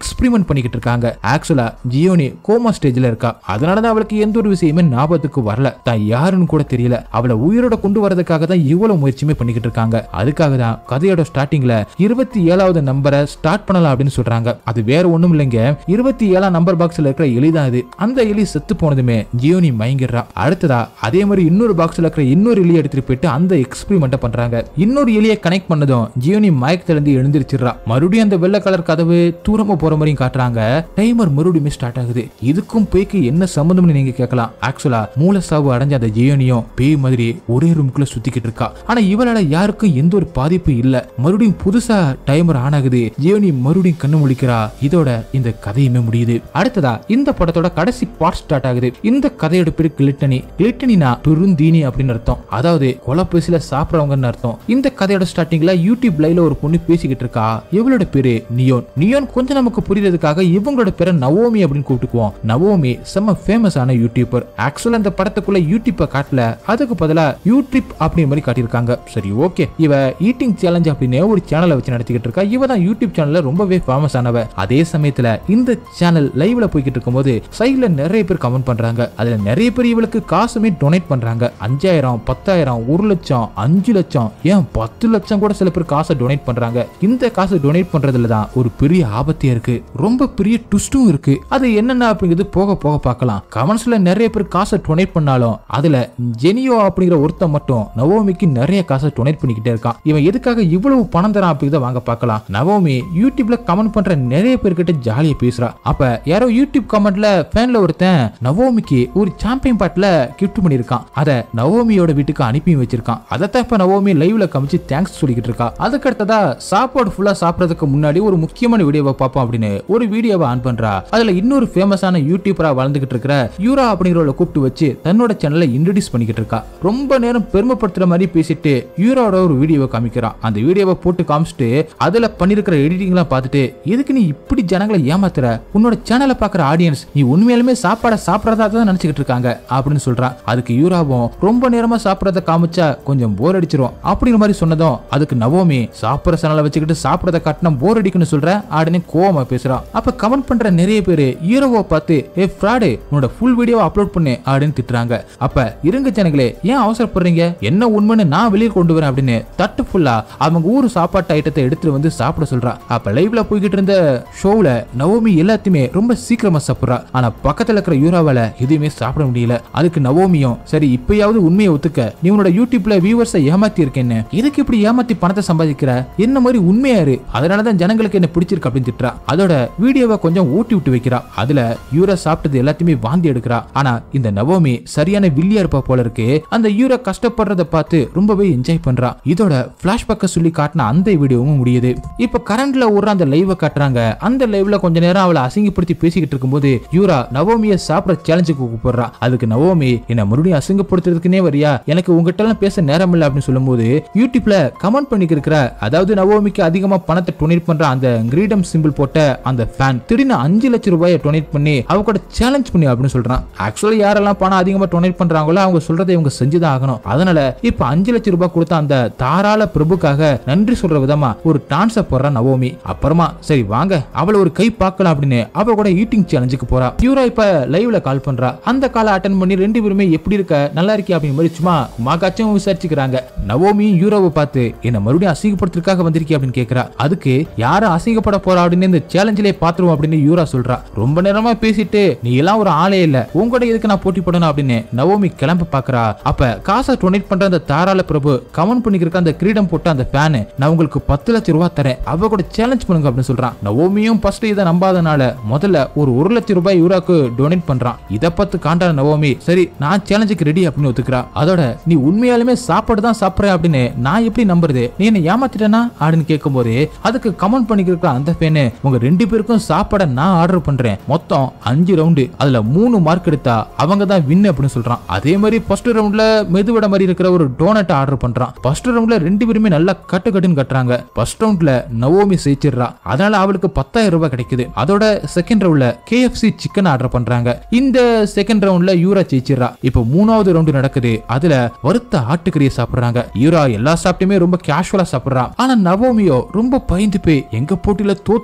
எக்ஸ்பிரிமெண்ட் பண்ணிக்கிட்டு இருக்காங்க ஆக்சுவலா ஜியோனி கோமா ஸ்டேஜ்ல இருக்கா அதனாலதான் அவளுக்கு எந்த ஒரு விஷயமே ஞாபகத்துக்கு வரல தான் யாருன்னு கூட தெரியல அவளை உயிரோட கொண்டு வரதுக்காக தான் இவ்வளவு முயற்சியுமே பண்ணிக்கிட்டு இருக்காங்க அதுக்காக தான் கதையோட ஸ்டார்டிங்ல இருபத்தி ஏழாவது நம்பரை ஸ்டார்ட் பண்ணலாம் அப்படின்னு சொல்றாங்க அது வேற ஒண்ணும் இல்லைங்க இருபத்தி ஏழாம் நம்பர் பாக்ஸ்ல இருக்கிற எலி தான் இது அந்த எலி செத்து போனதுமே ஜியோனி மயங்கிடுறா அடுத்ததா அதே மாதிரி இன்னொரு பாக்ஸ்ல இருக்கிற இன்னொரு எலியை எடுத்துட்டு போயிட்டு அந்த எக்ஸ்பிரிமெண்ட்டை பண்றாங்க இன்னொரு எலியை கனெக்ட் பண்ணதும் ஜியோனி மயக்கத்துல இருந்து எழுந்திருச்சிடுறா மறுபடியும் அந்த வெள்ளை கலர் கதவு தூரமா போற மாதிரியும் காட்டுறாங்க டைமர் மறுபடியும் ஸ்டார்ட் ஆகுது இதுக்கும் பேய்க்கு என்ன சம்மந்தம்னு நீங்க கேட்கலாம் ஆக்சுவலா மூலசாவு அடைஞ்ச அந்த ஜியோனியும் பேய் மாதிரி ஒரே ரூமுக்குள்ள சுத்திக்கிட்டு இருக்கா ஆனா இவளால யாருக்கும் எந்த ஒரு பாதிப்பு இல்ல மறுபடியும் புதுசா டைமர் ஆன் ஆகுது ஜியோனி மறுபடியும் கண்ணு முழிக்கிறா இதோட இந்த கதையுமே முடியுது அடுத்ததா இந்த படத்தோட கடைசி பார்ட் ஸ்டார்ட் ஆகுது இந்த கதையோட பேரு கிளிட்டனி கிளிட்டனினா பெருந்தீனி அப்படின்னு அர்த்தம் அதாவது கொலப்பேசில சாப்பிடுறவங்கன்னு அர்த்தம் இந்த கதையோட ஸ்டார்டிங்ல யூடியூப் லைவ்ல ஒரு பொண்ணு பேசிக்கிட்டு இருக்கா இவளோட பேரு நியோன் நியோன் கொஞ்சம் நமக்கு புரியறதுக்காக இவங்களோட பேரை நவோமி அப்படின்னு கூப்பிட்டுக்குவோம் நவோமி செம்ம ஃபேமஸ் ஆன யூடியூபர் ஆக்சுவலா இந்த படத்துக்குள்ள யூடியூப்பை காட்டல அதுக்கு பதிலா யூட்ரிப் அப்படிங்கிற மாதிரி காட்டியிருக்காங்க சரி ஓகே இவ ஈட்டிங் சேலஞ்ச் அப்படின்னு ஒரு சேனலை வச்சு நடத்திக்கிட்டு இருக்கா இவ தான் யூடியூப் சேனல்ல ரொம்பவே ஃபேமஸ் ஆனவ அதே சமயத்துல இந்த சேனல் லைவ்ல போய்கிட்டு இருக்கும்போது சைட்ல நிறைய பேர் கமெண்ட் பண்றாங்க அதுல நிறைய பேர் இவளுக்கு காசுமே டொனேட் பண்றாங்க அஞ்சாயிரம் பத்தாயிரம் ஒரு லட்சம் அஞ்சு லட்சம் ஏன் பத்து லட்சம் கூட சில பேர் காசை டொனேட் பண்றாங்க இந்த காசு டொனேட் பண்றதுல தான் ஒரு பெரிய ஆபத்தே இருக்கு ரொம்ப பெரிய ட்விஸ்டும் இருக்கு அது என்னென்ன அப்படிங்கிறது போக போக பார்க்கலாம் கமெண்ட்ஸ்ல நிறைய பேர் காசை டொனேட் பண்ணாலும் அதுல ஜெனியோ அப்படிங்கிற ஒருத்தன் மட்டும் நவோமிக்கு நிறைய காசை டொனேட் பண்ணிக்கிட்டே இருக்கான் இவன் எதுக்காக இவ்வளவு பணம் தரான் அப்படிங்கிறத வாங்க பார்க்கலாம் நவோமி யூடியூப்ல கமெண்ட் பண்ற நிறைய பேர்கிட்ட ஜாலியா பேசுறா அப்ப யாரோ யூடியூப் கமெண்ட்ல ஃபேன்ல ஒருத்தன் நவோமிக்கு ஒரு சாம்பியன் பாட்டில் கிஃப்ட் பண்ணியிருக்கான் அதை நவோமியோட வீட்டுக்கு அனுப்பி வச்சிருக்கான் அதைத்தான் இப்ப நவோமி லைவ்ல காமிச்சு தேங்க்ஸ் சொல்லிக்கிட்டு இருக்கா அதுக்கு அடுத்ததா சாப்பாடு ஃபுல்லா சாப்பிடறதுக்கு முன்னாடி ஒரு முக்கியமான வீடியோவை பார்ப்போம் அப்படின்னு ஒரு வீடியோவை ஆன் பண்றா அதுல இன்னொரு ஃபேமஸான யூடியூபரா வளர்ந்துகிட்டு இருக்கிற யூரா அப்படிங்கிறவளை கூப்பிட்டு வச்சு தன்னோட சேனலை இன்ட்ரடியூஸ் பண்ணிக்கிட்டு இருக்கா ரொம்ப நேரம் பெருமைப்படுத்துற மாதிரி பேசிட்டு யூராவோட ஒரு வீடியோவை காமிக்கிறான் அந்த வீடியோவை போட்டு காமிச்சிட்டு அதுல பண்ணிருக்கிற எடிட்டிங்லாம் பார்த்துட்டு எதுக்கு நீ இப்படி ஜனங்களை ஏமாத்துற உன்னோட சேனலை பார்க்குற ஆடியன்ஸ் நீ உண்மையாலுமே சாப்பாடை சாப்பிட்றதா தான் நினைச்சுக்கிட்டு இருக்காங்க அப்படின்னு சொல்றான் அதுக்கு யூராவும் ரொம்ப நேரமா சாப்பிட்றத காமிச்சா கொஞ்சம் போர் அடிச்சிரும் அப்படிங்கிற மாதிரி சொன்னதும் அதுக்கு நவோமி சாப்பிட்ற சேனலை வச்சுக்கிட்டு சாப்பிட்றத காட்டினா போர் அடிக்குன்னு சொல்ற அப்படின்னு கோவமா பேசுறான் அப்ப கமெண்ட் பண்ற நிறைய பேர் ஹீரோவை பார்த்து ஏ ஃப்ராடு உன்னோட ஃபுல் வீடியோவை அப்லோட் பண்ணு அப்படின்னு திட்டுறாங்க அப்ப இருங்க ஜனங்களே ஏன் அவசரப்படுறீங்க என்ன உண்மைன்னு நான் வெளியே கொண்டு வரேன் அப்படின்னு தட்டு ஃபுல்லா அவங்க ஊர் சாப்பாட்டு ஐட்டத்தை எடுத்துட்டு வந்து சாப்பிட சொல்றா அப்ப லைவ்ல போய்கிட்டு இருந்த ஷோவுல நவோமி எல்லாத்தையுமே ரொம்ப சீக்கிரமா சாப்பிடுறா ஆனா பக்கத்துல இருக்கிற யூராவால எதுவுமே சாப்பிட முடியல அதுக்கு நவோமியும் சரி இப்பயாவது உண்மையை ஒத்துக்க நீ உன்னோட யூடியூப்ல வியூவர்ஸை ஏமாத்தி இருக்கேன்னு எதுக்கு இப்படி ஏமாத்தி பணத்தை சம்பாதிக்கிற என்ன மாதிரி உண்மையா இரு அதனாலதான் ஜனங்களுக்கு என்ன பிடிச்சிருக்கு அப்படின்னு திட்டுறா அதோட வீடியோவை கொஞ்சம் ஊட்டி விட்டு வைக்கிறா அதுல யூரா சாப்பிட்டது எல்லாத்தையுமே வாந்தி எடுக்கிறா ஆனா இந்த நவோமி சரியான வில்லியா இருப்பா போல இருக்கு அந்த யூரா கஷ்டப்படுறத பார்த்து ரொம்பவே என்ஜாய் பண்றா இதோட பிளாஷ்பேக்க சொல்லி காட்டின அந்த வீடியோவும் முடியுது இப்ப கரண்ட்ல ஓடுற அந்த லைவை காட்டுறாங்க அந்த லைவ்ல கொஞ்ச நேரம் அவளை அசிங்கப்படுத்தி பேசிக்கிட்டு இருக்கும்போது யூரா நவோமிய சாப்பிட சேலஞ்சுக்கு கூப்பிடுறா அதுக்கு நவோமி என்ன மறுபடியும் அசிங்கப்படுத்துறதுக்குனே வரியா எனக்கு உங்ககிட்ட எல்லாம் பேச நேரம் இல்லை அப்படின்னு சொல்லும்போது யூடியூப்ல கமெண்ட் பண்ணிக்க இருக்கிற அதாவது நவோமிக்கு அதிகமா பணத்தை டொனேட் பண்ற அந்த கிரீடம் சிம்பிள் போட்ட அந்த ஃபேன் திடீர்னு அஞ்சு லட்சம் ரூபாயை டொனேட் பண்ணி அவ கூட சேலஞ்ச் பண்ணி அப்படின்னு சொல்றான் ஆக்சுவலா யாரெல்லாம் பணம் அதிகமா டொனேட் பண்றாங்களோ அவங்க சொல்றதை இவங்க செஞ்சுதான் ஆகணும் அதனால இப்ப அஞ்சு லட்சம் ரூபாய் கொடுத்த அந்த தாராள பிரபுக்காக நன்றி சொல்ற விதமா ஒரு டான்ஸ போடுறான் நவோமி அப்புறமா சரி வாங்க அவளை ஒரு கை பார்க்கலாம் அப்படின்னு அவ கூட ஈட்டிங் சேலஞ்சுக்கு போறா பியூரா இப்ப லைவ்ல கால் பண்றா அந்த காலை அட்டன் பண்ணி ரெண்டு பேருமே எப்படி இருக்க நல்லா இருக்கியா அப்படின்னு மாதிரி சும்மா மாக்காச்சும் விசாரிச்சுக்கிறாங்க நவோமியும் யூரோவை பார்த்து என்ன மறுபடியும் அசிங்கப்படுத்துறதுக்காக வந்திருக்கியா அப்படின்னு கேக்குறா அதுக்கு யாரும் அசிங்கப்பட போறா அப்படின்னு இந்த சேலஞ்சிலே பாத்துருவோம் அப்படின்னு யூரா சொல்றா ரொம்ப நேரமா பேசிட்டு நீ எல்லாம் ஒரு ஆளே இல்ல உங்கூட எதுக்கு நான் போட்டி போடணும் அப்படின்னு நவோமி கிளம்ப பாக்குறா அப்ப காசை டொனேட் பண்ற அந்த தாராள பிரபு கமெண்ட் பண்ணிக்கிற அந்த கிரீடம் போட்ட அந்த ஃபேனு நான் உங்களுக்கு பத்து லட்சம் ரூபாய் தரேன் அவ கூட சேலஞ்ச் பண்ணுங்க அப்படின்னு சொல்றான் நவோமியும் ஃபர்ஸ்ட் இதை நம்பாதனால முதல்ல ஒரு ஒரு லட்சம் ரூபாய் யூராக்கு டொனேட் பண்றான் இத பத்து காண்டான நவோமி சரி நான் சேலஞ்சுக்கு ரெடி அப்படின்னு ஒத்துக்கிறா அதோட நீ உண்மையாலுமே சாப்பாடு தான் சாப்பிடுற அப்படின்னு நான் எப்படி நம்புறது நீ என்ன ஏமாத்திட்டேனா அப்படின்னு கேட்கும்போது அதுக்கு கமெண்ட் பண்ணிக்கிற அந்த ஃபேனு உங்க ரெண்டு பேருக்கும் சாப்பாட நான் ஆர்டர் பண்றேன் மொத்தம் அஞ்சு ரவுண்டு அதுல மூணு மார்க் எடுத்தா அவங்க தான் வின் அப்படின்னு சொல்றான் அதே மாதிரி ஃபர்ஸ்ட் ரவுண்ட்ல மெதுவடை மாதிரி இருக்கிற ஒரு டோனட் ஆர்டர் பண்றான் ஃபர்ஸ்ட் ரவுண்ட்ல ரெண்டு பேருமே நல்லா கட்டு கட்டுன்னு கட்டுறாங்க ஃபர்ஸ்ட் ரவுண்ட்ல நவோமி ஜெயிச்சிடுறா அதனால அவளுக்கு பத்தாயிரம் ரூபாய் கிடைக்குது அதோட செகண்ட் ரவுண்ட்ல கேஎஃப்சி சிக்கன் ஆர்டர் பண்றாங்க இந்த செகண்ட் ரவுண்ட்ல யூரா ஜெயிச்சிடுறா இப்போ மூணாவது ரவுண்டு நடக்குது அதுல வறுத்த ஆட்டுக்கறியை சாப்பிடுறாங்க யூரா எல்லா சாப்பிட்டுமே ரொம்ப கேஷுவலா சாப்பிடுறா ஆனா நவோமியோ ரொம்ப பயந்து போய் எங்க போட்டியில தோத்துடுவோமா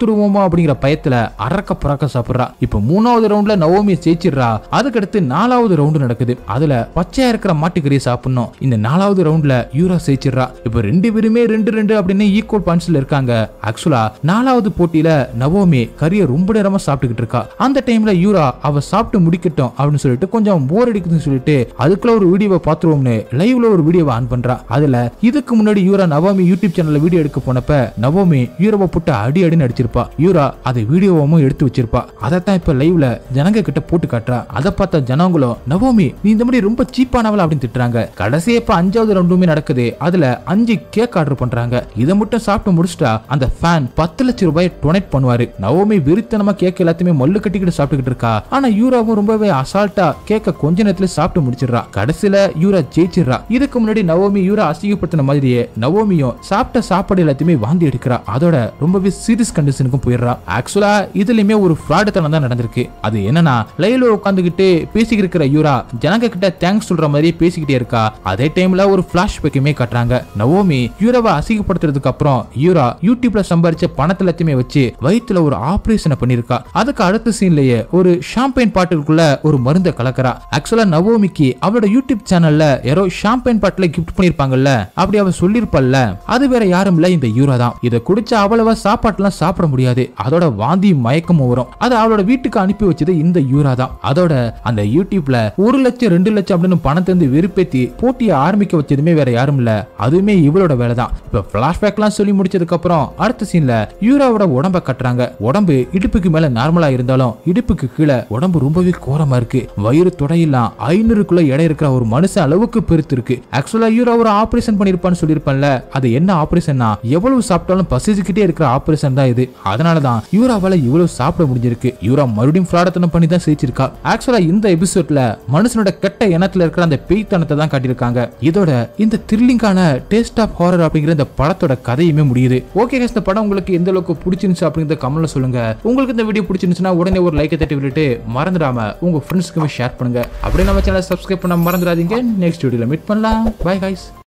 அப்படிங்கிற பயத்துல அரக்க பறக்க சாப்பிடுறா இப்ப மூணாவது ரவுண்ட்ல நவோமி ஜெயிச்சிடுறா அதுக்கடுத்து நாலாவது ரவுண்டு நடக்குது அதுல பச்சையா இருக்கிற மாட்டுக்கறியை சாப்பிடணும் இந்த நாலாவது ரவுண்ட்ல யூரா ஜெயிச்சிடுறா இப்ப ரெண்டு பேருமே ரெண்டு ரெண்டு அப்படின்னு ஈக்குவல் பாயிண்ட்ஸ்ல இருக்காங்க ஆக்சுவலா நாலாவது போட்டியில நவோமி கறியை ரொம்ப நேரமா சாப்பிட்டுக்கிட்டு இருக்கா அந்த டைம்ல யூரா அவ சாப்பிட்டு முடிக்கட்டும் அப்படின்னு சொல்லிட்டு கொஞ்சம் போர் அடிக்குதுன்னு சொல்லிட்டு அதுக்குள்ள ஒரு வீடியோவை பாத்துருவோம்னு லைவ்ல ஒரு வீடியோவை ஆன் பண்றா அதுல இதுக்கு முன்னாடி யூரா நவோமி யூடியூப் சேனல்ல வீடியோ எடுக்க போனப்ப நவோமி யூரோவை போட்டு அடி அடின்னு அடிச்சிருப்பா யூரா அதை வீடியோவும் எடுத்து வச்சிருப்பா அதைத்தான் இப்ப லைவ்ல ஜனங்க கிட்ட போட்டு காட்டுறா அதை பார்த்த ஜனங்களும் நவோமி நீ இந்த மாதிரி ரொம்ப சீப்பானவள அப்படின்னு திட்டுறாங்க கடைசி இப்ப அஞ்சாவது ரவுண்டுமே நடக்குது அதுல அஞ்சு கேக் ஆர்டர் பண்றாங்க இதை மட்டும் சாப்பிட்டு முடிச்சிட்டா அந்த ஃபேன் பத்து லட்சம் ரூபாய் டொனேட் பண்ணுவாரு நவோமி வெறித்தனமா கேக் எல்லாத்தையுமே மல்லு கட்டிக்கிட்டு சாப்பிட்டுக்கிட்டு இருக்கா ஆனா யூராவும் ரொம்பவே அசால்ட்டா கேக்க கொஞ்ச நேரத்துல சாப்பிட்டு முடிச்சிடுறா கடைசியில யூரா ஜெயிச்சிடுறா இதுக்கு முன்னாடி நவோமி யூரா அசிங்கப்படுத்தின மாதிரியே நவோமியும் சாப்பிட்ட சாப்பாடு எல்லாத்தையுமே வாந்தி எடுக்கிறா அதோட ரொம்பவே சீரியஸ் கண்டிஷனுக்கும் போயிடுறா ஆக்சுவலா இதுலயுமே ஒரு ஃப்ராடு தனம் தான் நடந்திருக்கு அது என்னன்னா லைவ்ல உட்காந்துக்கிட்டு பேசிக்கிட்டு இருக்கிற யூரா ஜனங்க கிட்ட தேங்க்ஸ் சொல்ற மாதிரியே பேசிக்கிட்டே இருக்கா அதே டைம்ல ஒரு பிளாஷ்பேக்குமே காட்டுறாங்க நவோமி யூராவை அசிங்கப்படுத்துறதுக்கு அப்புறம் யூரா யூடியூப்ல சம்பாரிச்ச பணத்தை எல்லாத்தையுமே வச்சு வயித்துல ஒரு ஆபரேஷனை பண்ணிருக்கா அதுக்கு அடுத்த சீன்லயே ஒரு ஷாம்பைன் பாட்டிலுக்குள்ள ஒரு மருந்தை கலக்கறா ஆக்சுவலா நவோமிக்கு அவளோட யூடியூப் சேனல்ல யாரோ ஷாம்பைன் பாட்டில கிஃப்ட் பண்ணிருப்பாங்கல்ல அப்படி அவ சொல்லிருப்பல்ல அது வேற யாரும் இல்ல இந்த யூரா தான் இதை குடிச்சா அவ்வளவா சாப்பாட்டுலாம் சாப்பிட முடியாது அதோட வாந்தி மயக்கமும் வரும் அது அவளோட வீட்டுக்கு அனுப்பி வச்சது இந்த யூரா தான் அதோட அந்த யூடியூப்ல ஒரு லட்சம் ரெண்டு லட்சம் அப்படின்னு பணத்தை வந்து வெறுப்பேத்தி போட்டியை ஆரம்பிக்க வச்சதுமே வேற யாரும் இல்ல அதுவுமே இவளோட வேலை தான் இப்ப பிளாஷ்பேக்லாம் சொல்லி முடிச்சதுக்கு அப்புறம் அடுத்த சீன்ல யூராவோட உடம்ப கட்டுறாங்க உடம்பு இடுப்புக்கு மேல நார்மலா இருந்தாலும் இடுப்புக்கு கீழே உடம்பு ரொம்பவே கோரமா இருக்கு வயிறு தொடையெல்லாம் ஐநூறுக்குள்ள எடை இருக்கிற ஒரு மனுஷன் அளவுக்கு பெருத்து இருக்கு ஆக்சுவலா யூரா ஒரு ஆபரேஷன் பண்ணிருப்பான்னு சொல்லியிருப்பேன்ல அது என்ன ஆபரேஷன்னா எவ்வளவு சாப்பிட்டாலும் பசிச்சுக்கிட்டே இருக்கிற ஆபரேஷன் தான் இது அதனாலதான் யூராவால இவ்வளவு சாப்பிட முடிஞ்சிருக்கு யூரா மறுபடியும் ஃப்ராடத்தனம் பண்ணி தான் ஜெயிச்சிருக்கா ஆக்சுவலா இந்த எபிசோட்ல மனுஷனோட கெட்ட எண்ணத்துல இருக்கிற அந்த பேய்த்தனத்தை தான் காட்டியிருக்காங்க இதோட இந்த த்ரில்லிங்கான டேஸ்ட் ஆஃப் ஹாரர் அப்படிங்கிற இந்த படத்தோட கதையுமே முடியுது ஓகே இந்த படம் உங்களுக்கு எந்த அளவுக்கு பிடிச்சிருந்துச்சு அப்படிங்கறத கமெண்ட்ல சொல்லுங்க உங்களுக்கு இந்த வீடியோ பிடிச்சிருந்துச்சுன்னா உடனே ஒரு லைக்கை தட்டி விட்டுட்டு மறந்துடாம உங்க ஃப்ரெண்ட்ஸ்க்குமே ஷேர் பண்ணுங்க அப்படியே நம்ம சேனல் சப்ஸ்கிரைப் பண்ண மறந்துடாதீங்க நெக்ஸ்ட் வீடியோல மீட் பண்ணலாம் பை கைஸ்